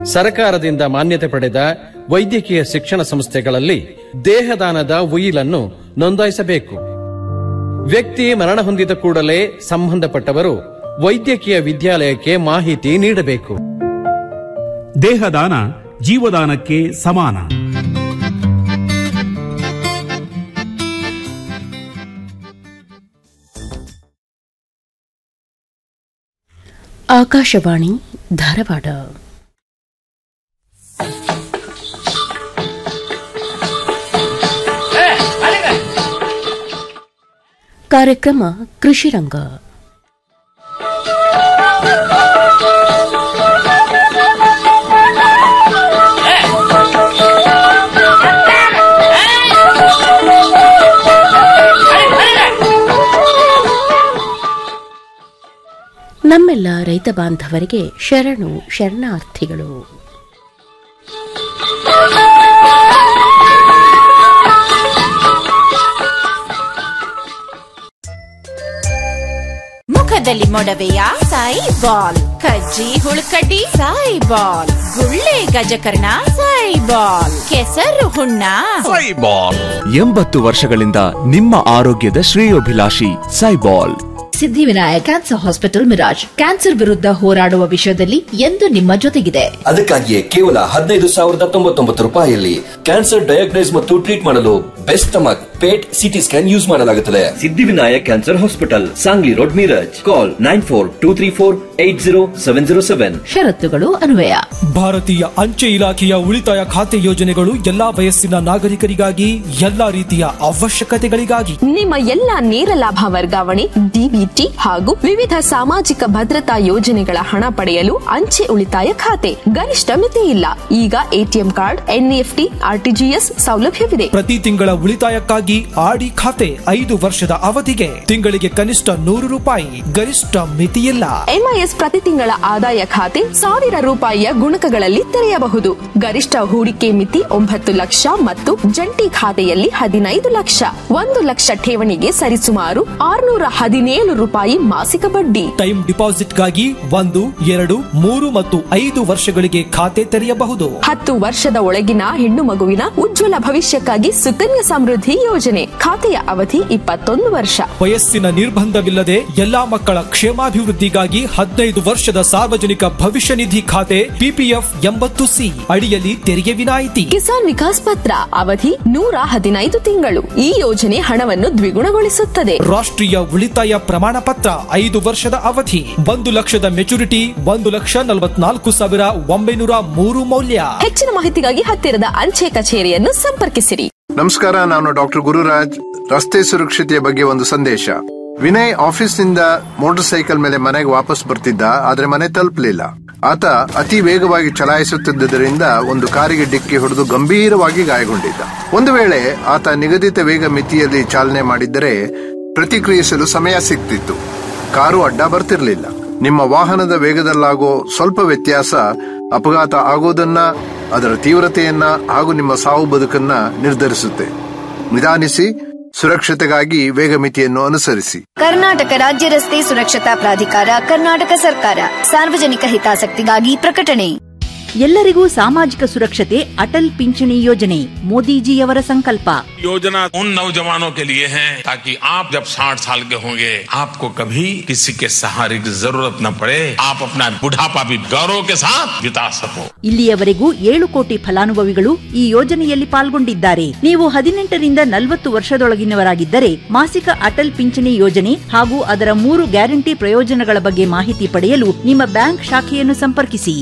ಸರಕಾರದಿಂದ ಮಾನ್ಯತೆ ಪಡೆದ ವೈದ್ಯಕೀಯ ಶಿಕ್ಷಣ ಸಂಸ್ಥೆಗಳಲ್ಲಿ ದೇಹದಾನದ ಉಯಿಲನ್ನು ನೋಂದಾಯಿಸಬೇಕು ವ್ಯಕ್ತಿ ಮರಣ ಹೊಂದಿದ ಕೂಡಲೇ ಸಂಬಂಧಪಟ್ಟವರು ವೈದ್ಯಕೀಯ ವಿದ್ಯಾಲಯಕ್ಕೆ ಮಾಹಿತಿ ನೀಡಬೇಕು ದೇಹದಾನ ಜೀವದಾನಕ್ಕೆ ಸಮಾನ ಆಕಾಶವಾಣಿ ಧಾರವಾಡ ಕಾರ್ಯಕ್ರಮ ಕೃಷಿರಂಗ ನಮ್ಮೆಲ್ಲ ರೈತ ಬಾಂಧವರಿಗೆ ಶರಣು ಶರಣಾರ್ಥಿಗಳು ಮುಖದಲ್ಲಿ ಮೊಡವೆಯ ಸಾಯಿ ಬಾಲ್ ಕಜ್ಜಿ ಹುಳುಕಡ್ಡಿ ಸಾಯಿ ಬಾಲ್ ಗುಳ್ಳೆ ಗಜಕರ್ಣ ಸಾಯಿ ಬಾಲ್ ಕೆಸರು ಹುಣ್ಣ ಎಂಬತ್ತು ವರ್ಷಗಳಿಂದ ನಿಮ್ಮ ಆರೋಗ್ಯದ ಶ್ರೇಯೋಭಿಲಾಷಿ Saibal Siddhivinayak cancer hospital Miraj cancer ವಿರುದ್ಧ ಹೋರಾಡುವ ವಿಷಯದಲ್ಲಿ ಎಂದು ನಿಮ್ಮ ಜೊತೆಗಿದೆ ಅದಕ್ಕಾಗಿಯೇ ಕೇವಲ ಹದಿನೈದು ಸಾವಿರದ ತೊಂಬತ್ತೊಂಬತ್ತು ರೂಪಾಯಿಯಲ್ಲಿ ಕ್ಯಾನ್ಸರ್ ಡಯಾಗ್ನೈಸ್ ಮತ್ತು ಟ್ರೀಟ್ ಮಾಡಲು best stomach PET CT scan use ಮಾಡಲಾಗುತ್ತದೆ Siddhivinayak cancer hospital Sangli road Miraj call nine four two three four eight zero seven zero seven ಷರತ್ತುಗಳು ಅನ್ವಯ ಭಾರತೀಯ ಅಂಚೆ ಇಲಾಖೆಯ ಉಳಿತಾಯ ಖಾತೆ ಯೋಜನೆಗಳು ಎಲ್ಲಾ ವಯಸ್ಸಿನ ನಾಗರಿಕರಿಗಾಗಿ ಎಲ್ಲಾ ರೀತಿಯ ಅವಶ್ಯಕತೆಗಳಿಗಾಗಿ ನಿಮ್ಮ ಎಲ್ಲ ನೇರ ಲಾಭ ವರ್ಗಾವಣೆ ಡಿಬಿಟಿ ಹಾಗೂ ವಿವಿಧ ಸಾಮಾಜಿಕ ಭದ್ರತಾ ಯೋಜನೆಗಳ ಹಣ ಪಡೆಯಲು ಅಂಚೆ ಉಳಿತಾಯ ಖಾತೆ ಗರಿಷ್ಠ ಮಿತಿ ಇಲ್ಲ ಈಗ ಎಟಿಎಂ ಕಾರ್ಡ್ ಎನ್ಇಎಫ್ಟಿ ಆರ್ಟಿಜಿಎಸ್ ಸೌಲಭ್ಯವಿದೆ ಪ್ರತಿ ತಿಂಗಳ ಉಳಿತಾಯಕ್ಕಾಗಿ ಆಡಿ ಖಾತೆ ಐದು ವರ್ಷದ ಅವಧಿಗೆ ತಿಂಗಳಿಗೆ ಕನಿಷ್ಠ ನೂರು ರೂಪಾಯಿ ಗರಿಷ್ಠ ಮಿತಿಯಿಲ್ಲ ಎಂಐಎಸ್ ಪ್ರತಿ ತಿಂಗಳ ಆದಾಯ ಖಾತೆ ಸಾವಿರ ರೂಪಾಯಿಯ ಗುಣಕಗಳಲ್ಲಿ ತೆರೆಯಬಹುದು ಗರಿಷ್ಠ ಹೂಡಿಕೆ ಮಿತಿ ಒಂಬತ್ತು ಲಕ್ಷ ಮತ್ತು ಜಂಟಿ ಖಾತೆಯಲ್ಲಿ ಹದಿನೈದು ಲಕ್ಷ ಒಂದು ಲಕ್ಷ ಠೇವಣಿಗೆ ಸರಿಸುಮಾರು ಆರುನೂರ ಹದಿನೇಳು ರೂಪಾಯಿ ಮಾಸಿಕ ಬಡ್ಡಿ ಟೈಮ್ ಡಿಪಾಸಿಟ್ಗಾಗಿ ಒಂದು ಎರಡು ಮೂರು ಮತ್ತು ಐದು ವರ್ಷಗಳಿಗೆ ಖಾತೆ ತೆರೆಯಬಹುದು ಹತ್ತು ವರ್ಷದ ಒಳಗಿನ ಹೆಣ್ಣು ಮಗುವಿನ ಉಜ್ವಲ ಭವಿಷ್ಯಕ್ಕಾಗಿ ಸುಕನ್ಯಾ ಸಮೃದ್ಧಿ ಯೋಜನೆ ಖಾತೆಯ ಅವಧಿ ಇಪ್ಪತ್ತೊಂದು ವರ್ಷ ವಯಸ್ಸಿನ ನಿರ್ಬಂಧವಿಲ್ಲದೆ ಎಲ್ಲಾ ಮಕ್ಕಳ ಕ್ಷೇಮಾಭಿವೃದ್ಧಿಗಾಗಿ ಹದಿನೈದು ವರ್ಷದ ಸಾರ್ವಜನಿಕ ಭವಿಷ್ಯ ನಿಧಿ ಖಾತೆ ಪಿಪಿಎಫ್ ಎಂಬತ್ತು ಸಿ ಅಡಿಯಲ್ಲಿ ತೆರಿಗೆ ವಿನಾಯಿತಿ ಕಿಸಾನ್ ವಿಕಾಸ್ ಪತ್ರ ಅವಧಿ ನೂರ ಹದಿನೈದು ತಿಂಗಳು ಈ ಯೋಜನೆ ಹಣವನ್ನು ದ್ವಿಗುಣಗೊಳಿಸುತ್ತದೆ ರಾಷ್ಟ್ರೀಯ ಉಳಿತಾಯ ಪ್ರಮಾಣ ಪತ್ರ ಐದು ವರ್ಷದ ಅವಧಿ ಒಂದು ಲಕ್ಷದ ಮೆಚುರಿಟಿ ಒಂದು ಲಕ್ಷ ನಲವತ್ನಾಲ್ಕು ಸಾವಿರ ಒಂಬೈನೂರ ಮೂರು ಮೌಲ್ಯ ಹೆಚ್ಚಿನ ಮಾಹಿತಿಗಾಗಿ ಹತ್ತಿರದ ಅಂಚೆ ಕಚೇರಿಯನ್ನು ಸಂಪರ್ಕಿಸಿರಿ ನಮಸ್ಕಾರ ನಾನು ಡಾಕ್ಟರ್ ಗುರುರಾಜ್ ರಸ್ತೆ ಸುರಕ್ಷತೆಯ ಬಗ್ಗೆ ಒಂದು ಸಂದೇಶ ವಿನಯ್ ಆಫೀಸ್ನಿಂದ ಮೋಟಾರ್ ಸೈಕಲ್ ಮೇಲೆ ಮನೆಗೆ ವಾಪಸ್ ಬರ್ತಿದ್ದ ಆದ್ರೆ ಮನೆ ತಲುಪಲಿಲ್ಲ ಆತ ಅತಿ ವೇಗವಾಗಿ ಚಲಾಯಿಸುತ್ತಿದ್ದರಿಂದ ಒಂದು ಕಾರಿಗೆ ಡಿಕ್ಕಿ ಹೊಡೆದು ಗಂಭೀರವಾಗಿ ಗಾಯಗೊಂಡಿದ್ದ ಒಂದು ವೇಳೆ ಆತ ನಿಗದಿತ ವೇಗ ಮಿತಿಯಲ್ಲಿ ಚಾಲನೆ ಮಾಡಿದ್ದರೆ ಪ್ರತಿಕ್ರಿಯಿಸಲು ಸಮಯ ಸಿಗ್ತಿತ್ತು ಕಾರು ಅಡ್ಡ ಬರ್ತಿರ್ಲಿಲ್ಲ ನಿಮ್ಮ ವಾಹನದ ವೇಗದಲ್ಲಾಗೋ ಸ್ವಲ್ಪ ವ್ಯತ್ಯಾಸ ಅಪಘಾತ ಆಗೋದನ್ನ ಅದರ ತೀವ್ರತೆಯನ್ನ ಹಾಗೂ ನಿಮ್ಮ ಸಾವು ಬದುಕನ್ನ ನಿರ್ಧರಿಸುತ್ತೆ ನಿಧಾನಿಸಿ ಸುರಕ್ಷತೆಗಾಗಿ ವೇಗ ಮಿತಿಯನ್ನು ಅನುಸರಿಸಿ ಕರ್ನಾಟಕ ರಾಜ್ಯ ರಸ್ತೆ ಸುರಕ್ಷತಾ ಪ್ರಾಧಿಕಾರ ಕರ್ನಾಟಕ ಸರ್ಕಾರ ಸಾರ್ವಜನಿಕ ಹಿತಾಸಕ್ತಿಗಾಗಿ ಪ್ರಕಟಣೆ ಎಲ್ಲರಿಗೂ ಸಾಮಾಜಿಕ ಸುರಕ್ಷತೆ ಅಟಲ್ ಪಿಂಚಣಿ ಯೋಜನೆ ಮೋದಿಜಿಯವರ ಸಂಕಲ್ಪ योजना उन नौजवानों के लिए है ताकि आप जब 60 साल के होंगे आपको कभी किसी के सहारे की जरूरत न पड़े आप अपना बुढ़ापा भी गौरव के साथ बिता सको ಇಲ್ಲಿಯವರೆಗೂ ಏಳು ಕೋಟಿ ಫಲಾನುಭವಿಗಳು ಈ ಯೋಜನೆಯಲ್ಲಿ ಪಾಲ್ಗೊಂಡಿದ್ದಾರೆ ನೀವು ಹದಿನೆಂಟರಿಂದ ನಲವತ್ತು ವರ್ಷದೊಳಗಿನವರಾಗಿದ್ದರೆ ಮಾಸಿಕ ಅಟಲ್ ಪಿಂಚಣಿ ಯೋಜನೆ ಹಾಗೂ ಅದರ ಮೂರು ಗ್ಯಾರಂಟಿ ಪ್ರಯೋಜನಗಳ ಬಗ್ಗೆ ಮಾಹಿತಿ ಪಡೆಯಲು ನಿಮ್ಮ ಬ್ಯಾಂಕ್ ಶಾಖೆಯನ್ನು ಸಂಪರ್ಕಿಸಿ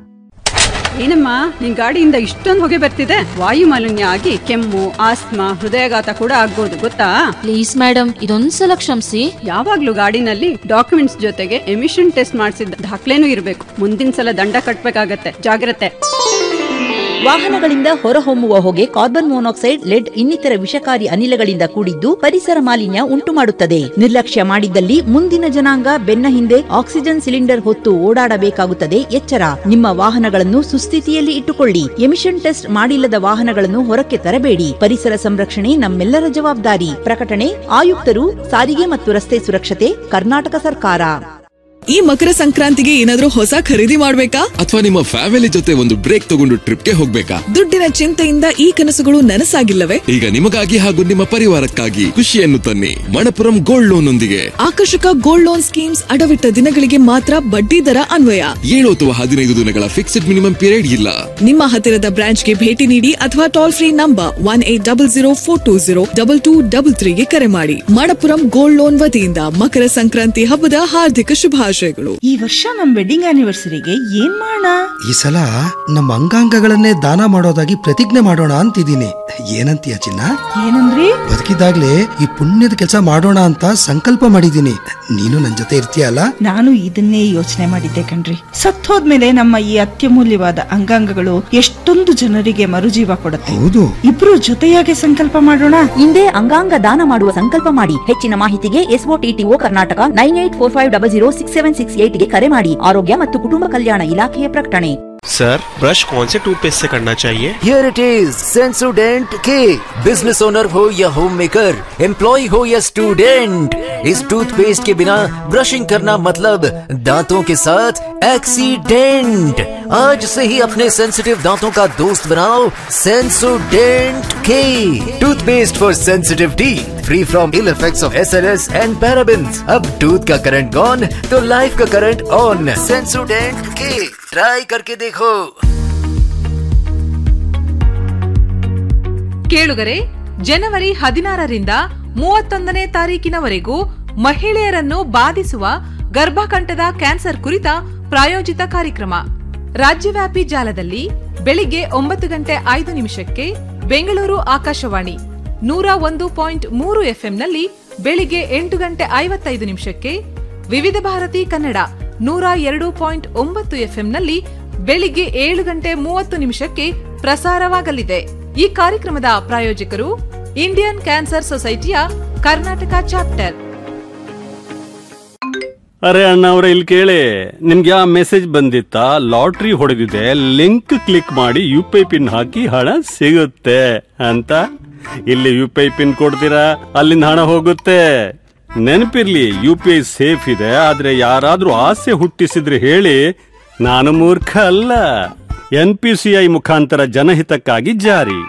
ಏನಮ್ಮ ನಿನ್ ಗಾಡಿಯಿಂದ ಇಷ್ಟೊಂದು ಹೊಗೆ ಬರ್ತಿದೆ ವಾಯು ಮಾಲಿನ್ಯ ಆಗಿ ಕೆಮ್ಮು ಆಸ್ತಮಾ ಹೃದಯಾಘಾತ ಕೂಡ ಆಗ್ಬೋದು ಗೊತ್ತಾ ಪ್ಲೀಸ್ ಮೇಡಮ್ ಇದೊಂದ್ಸಲ ಕ್ಷಮಿಸಿ ಯಾವಾಗ್ಲೂ ಗಾಡಿನಲ್ಲಿ ಡಾಕ್ಯುಮೆಂಟ್ಸ್ ಜೊತೆಗೆ ಎಮಿಷನ್ ಟೆಸ್ಟ್ ಮಾಡಿಸಿದ ದಾಖಲೆನೂ ಇರಬೇಕು ಮುಂದಿನ ಸಲ ದಂಡ ಕಟ್ಬೇಕಾಗತ್ತೆ ಜಾಗ್ರತೆ ವಾಹನಗಳಿಂದ ಹೊರಹೊಮ್ಮುವ ಹೊಗೆ ಕಾರ್ಬನ್ ಮೊನಾಕ್ಸೈಡ್ ಲೆಡ್ ಇನ್ನಿತರ ವಿಷಕಾರಿ ಅನಿಲಗಳಿಂದ ಕೂಡಿದ್ದು ಪರಿಸರ ಮಾಲಿನ್ಯ ಉಂಟುಮಾಡುತ್ತದೆ ನಿರ್ಲಕ್ಷ್ಯ ಮಾಡಿದ್ದಲ್ಲಿ ಮುಂದಿನ ಜನಾಂಗ ಬೆನ್ನ ಹಿಂದೆ ಆಕ್ಸಿಜನ್ ಸಿಲಿಂಡರ್ ಹೊತ್ತು ಓಡಾಡಬೇಕಾಗುತ್ತದೆ ಎಚ್ಚರ ನಿಮ್ಮ ವಾಹನಗಳನ್ನು ಸುಸ್ಥಿತಿಯಲ್ಲಿ ಇಟ್ಟುಕೊಳ್ಳಿ ಎಮಿಷನ್ ಟೆಸ್ಟ್ ಮಾಡಿಲ್ಲದ ವಾಹನಗಳನ್ನು ಹೊರಕ್ಕೆ ತರಬೇಡಿ ಪರಿಸರ ಸಂರಕ್ಷಣೆ ನಮ್ಮೆಲ್ಲರ ಜವಾಬ್ದಾರಿ ಪ್ರಕಟಣೆ ಆಯುಕ್ತರು ಸಾರಿಗೆ ಮತ್ತು ರಸ್ತೆ ಸುರಕ್ಷತೆ ಕರ್ನಾಟಕ ಸರ್ಕಾರ ಈ ಮಕರ ಸಂಕ್ರಾಂತಿಗೆ ಏನಾದ್ರೂ ಹೊಸ ಖರೀದಿ ಮಾಡ್ಬೇಕಾ ಅಥವಾ ನಿಮ್ಮ ಫ್ಯಾಮಿಲಿ ಜೊತೆ ಒಂದು ಬ್ರೇಕ್ ತಗೊಂಡು ಟ್ರಿಪ್ಗೆ ಹೋಗ್ಬೇಕಾ ದುಡ್ಡಿನ ಚಿಂತೆಯಿಂದ ಈ ಕನಸುಗಳು ನನಸಾಗಿಲ್ಲವೇ ಈಗ ನಿಮಗಾಗಿ ಹಾಗೂ ನಿಮ್ಮ ಪರಿವಾರಕ್ಕಾಗಿ ಖುಷಿಯನ್ನು ತನ್ನಿ ಮಣಪುರಂ ಗೋಲ್ಡ್ ಲೋನ್ ಒಂದಿಗೆ ಆಕರ್ಷಕ ಗೋಲ್ಡ್ ಲೋನ್ ಸ್ಕೀಮ್ಸ್ ಅಡವಿಟ್ಟ ದಿನಗಳಿಗೆ ಮಾತ್ರ ಬಡ್ಡಿ ದರ ಅನ್ವಯ ಏಳು ಅಥವಾ ಹದಿನೈದು ದಿನಗಳ ಫಿಕ್ಸ್ಡ್ ಮಿನಿಮಮ್ ಪೀರಿಯಡ್ ಇಲ್ಲ ನಿಮ್ಮ ಹತ್ತಿರದ ಬ್ರಾಂಚ್ಗೆ ಭೇಟಿ ನೀಡಿ ಅಥವಾ toll free number one eight double zero four two zero double two double ತ್ರೀಗೆ ಕರೆ ಮಾಡಿ ಮಣಪುರಂ ಗೋಲ್ಡ್ ಲೋನ್ ವತಿಯಿಂದ ಮಕರ ಸಂಕ್ರಾಂತಿ ಹಬ್ಬದ ಹಾರ್ದಿಕ ಶುಭಾಶಯಗಳು ಈ ವರ್ಷ ನಮ್ ವೆಡ್ಡಿಂಗ್ ಆನಿವರ್ಸರಿಗೆ ಏನ್ ಮಾಡೋಣ ಈ ಸಲ ನಮ್ಮ ಅಂಗಾಂಗಗಳನ್ನೇ ದಾನ ಮಾಡೋದಾಗಿ ಪ್ರತಿಜ್ಞೆ ಮಾಡೋಣ ಅಂತಿದ್ದೀನಿ ಏನಂತೀಯ ಚಿನ್ನ ಏನಂದ್ರಿ ಬದುಕಿದಾಗ್ಲೇ ಈ ಪುಣ್ಯದ ಕೆಲಸ ಮಾಡೋಣ ಅಂತ ಸಂಕಲ್ಪ ಮಾಡಿದ್ದೀನಿ ನೀನು ನನ್ ಜೊತೆ ಇರ್ತೀಯಲ್ಲ ನಾನು ಇದನ್ನೇ ಯೋಚನೆ ಮಾಡಿದ್ದೆ ಕಣ್ರಿ ಸತ್ತೋದ್ಮೇಲೆ ನಮ್ಮ ಈ ಅತ್ಯಮೂಲ್ಯವಾದ ಅಂಗಾಂಗಗಳು ಎಷ್ಟೊಂದು ಜನರಿಗೆ ಮರುಜೀವ ಕೊಡುತ್ತೆ ಹೌದು ಇಬ್ರು ಜೊತೆಯಾಗಿ ಸಂಕಲ್ಪ ಮಾಡೋಣ ಹಿಂದೆ ಅಂಗಾಂಗ ದಾನ ಮಾಡುವ ಸಂಕಲ್ಪ ಮಾಡಿ ಹೆಚ್ಚಿನ ಮಾಹಿತಿಗೆ SOTTO Karnataka nine eight four five double zero six seven six ಏಟ್ಗೆ ಕರೆ ಮಾಡಿ ಆರೋಗ್ಯ ಮತ್ತು ಕುಟುಂಬ ಕಲ್ಯಾಣ ಇಲಾಖೆಯ ಪ್ರಕಟಣೆ सर ब्रश कौन से टूथपेस्ट से करना चाहिए Here it is, Sensodyne K. Business owner हो या होम मेकर एम्प्लॉय हो या स्टूडेंट इस टूथपेस्ट के बिना ब्रशिंग करना मतलब दांतों के साथ एक्सीडेंट आज से ही अपने सेंसिटिव दांतों का दोस्त बनाओ Sensodyne K. Toothpaste for sensitive teeth free from ill effects of SLS and parabens अब टूथ का करंट गॉन तो लाइफ का current on Sensodyne K. Try करके देखो ಕೇಳುಗರೆ ಜನವರಿ ಹದಿನಾರರಿಂದ ಮೂವತ್ತೊಂದನೇ ತಾರೀಕಿನವರೆಗೂ ಮಹಿಳೆಯರನ್ನು ಬಾಧಿಸುವ ಗರ್ಭಕಂಠದ ಕ್ಯಾನ್ಸರ್ ಕುರಿತ ಪ್ರಾಯೋಜಿತ ಕಾರ್ಯಕ್ರಮ ರಾಜ್ಯವ್ಯಾಪಿ ಜಾಲದಲ್ಲಿ ಬೆಳಿಗ್ಗೆ ಒಂಬತ್ತು ಗಂಟೆ ಐದು ನಿಮಿಷಕ್ಕೆ ಬೆಂಗಳೂರು ಆಕಾಶವಾಣಿ ನೂರ ಒಂದು ಪಾಯಿಂಟ್ ಮೂರು ಎಫ್ಎಂನಲ್ಲಿ ಬೆಳಿಗ್ಗೆ ಎಂಟು ಗಂಟೆ ಐವತ್ತೈದು ನಿಮಿಷಕ್ಕೆ ವಿವಿಧ ಭಾರತಿ ಕನ್ನಡ ನೂರ ಎರಡು ಪಾಯಿಂಟ್ ಒಂಬತ್ತು ಎಫ್ಎಂನಲ್ಲಿ ಬೆಳಿಗ್ಗೆ ಏಳು ಗಂಟೆ ಮೂವತ್ತು ನಿಮಿಷಕ್ಕೆ ಪ್ರಸಾರವಾಗಲಿದೆ ಈ ಕಾರ್ಯಕ್ರಮದ ಪ್ರಾಯೋಜಕರು ಇಂಡಿಯನ್ ಕ್ಯಾನ್ಸರ್ ಸೊಸೈಟಿಯ ಕರ್ನಾಟಕ ಚಾಪ್ಟರ್ ಅರೆ ಅಣ್ಣ ಅವ್ರ ಇಲ್ಲಿ ಕೇಳಿ ನಿಮ್ಗೆ ಆ ಮೆಸೇಜ್ ಬಂದಿತ್ತಾ ಲಾಟ್ರಿ ಹೊಡೆದಿದೆ ಲಿಂಕ್ ಕ್ಲಿಕ್ ಮಾಡಿ ಯು ಪಿ ಐ ಪಿನ್ ಹಾಕಿ ಹಣ ಸಿಗುತ್ತೆ ಅಂತ ಇಲ್ಲಿ ಯು ಪಿ ಐ ಪಿನ್ ಕೊಡ್ತೀರಾ ಅಲ್ಲಿಂದ ಹಣ ಹೋಗುತ್ತೆ ನೆನಪಿರ್ಲಿ ಯು ಪಿ ಐ ಸೇಫ್ ಇದೆ ಆದ್ರೆ ಯಾರಾದ್ರೂ ಆಸೆ ಹುಟ್ಟಿಸಿದ್ರೆ ಹೇಳಿ ನಾನು ಮೂರ್ಖ ಅಲ್ಲ ಎನ್ ಪಿ ಸಿ ಐ ಮುಖಾಂತರ ಜನಹಿತಕ್ಕಾಗಿ ಜಾರಿ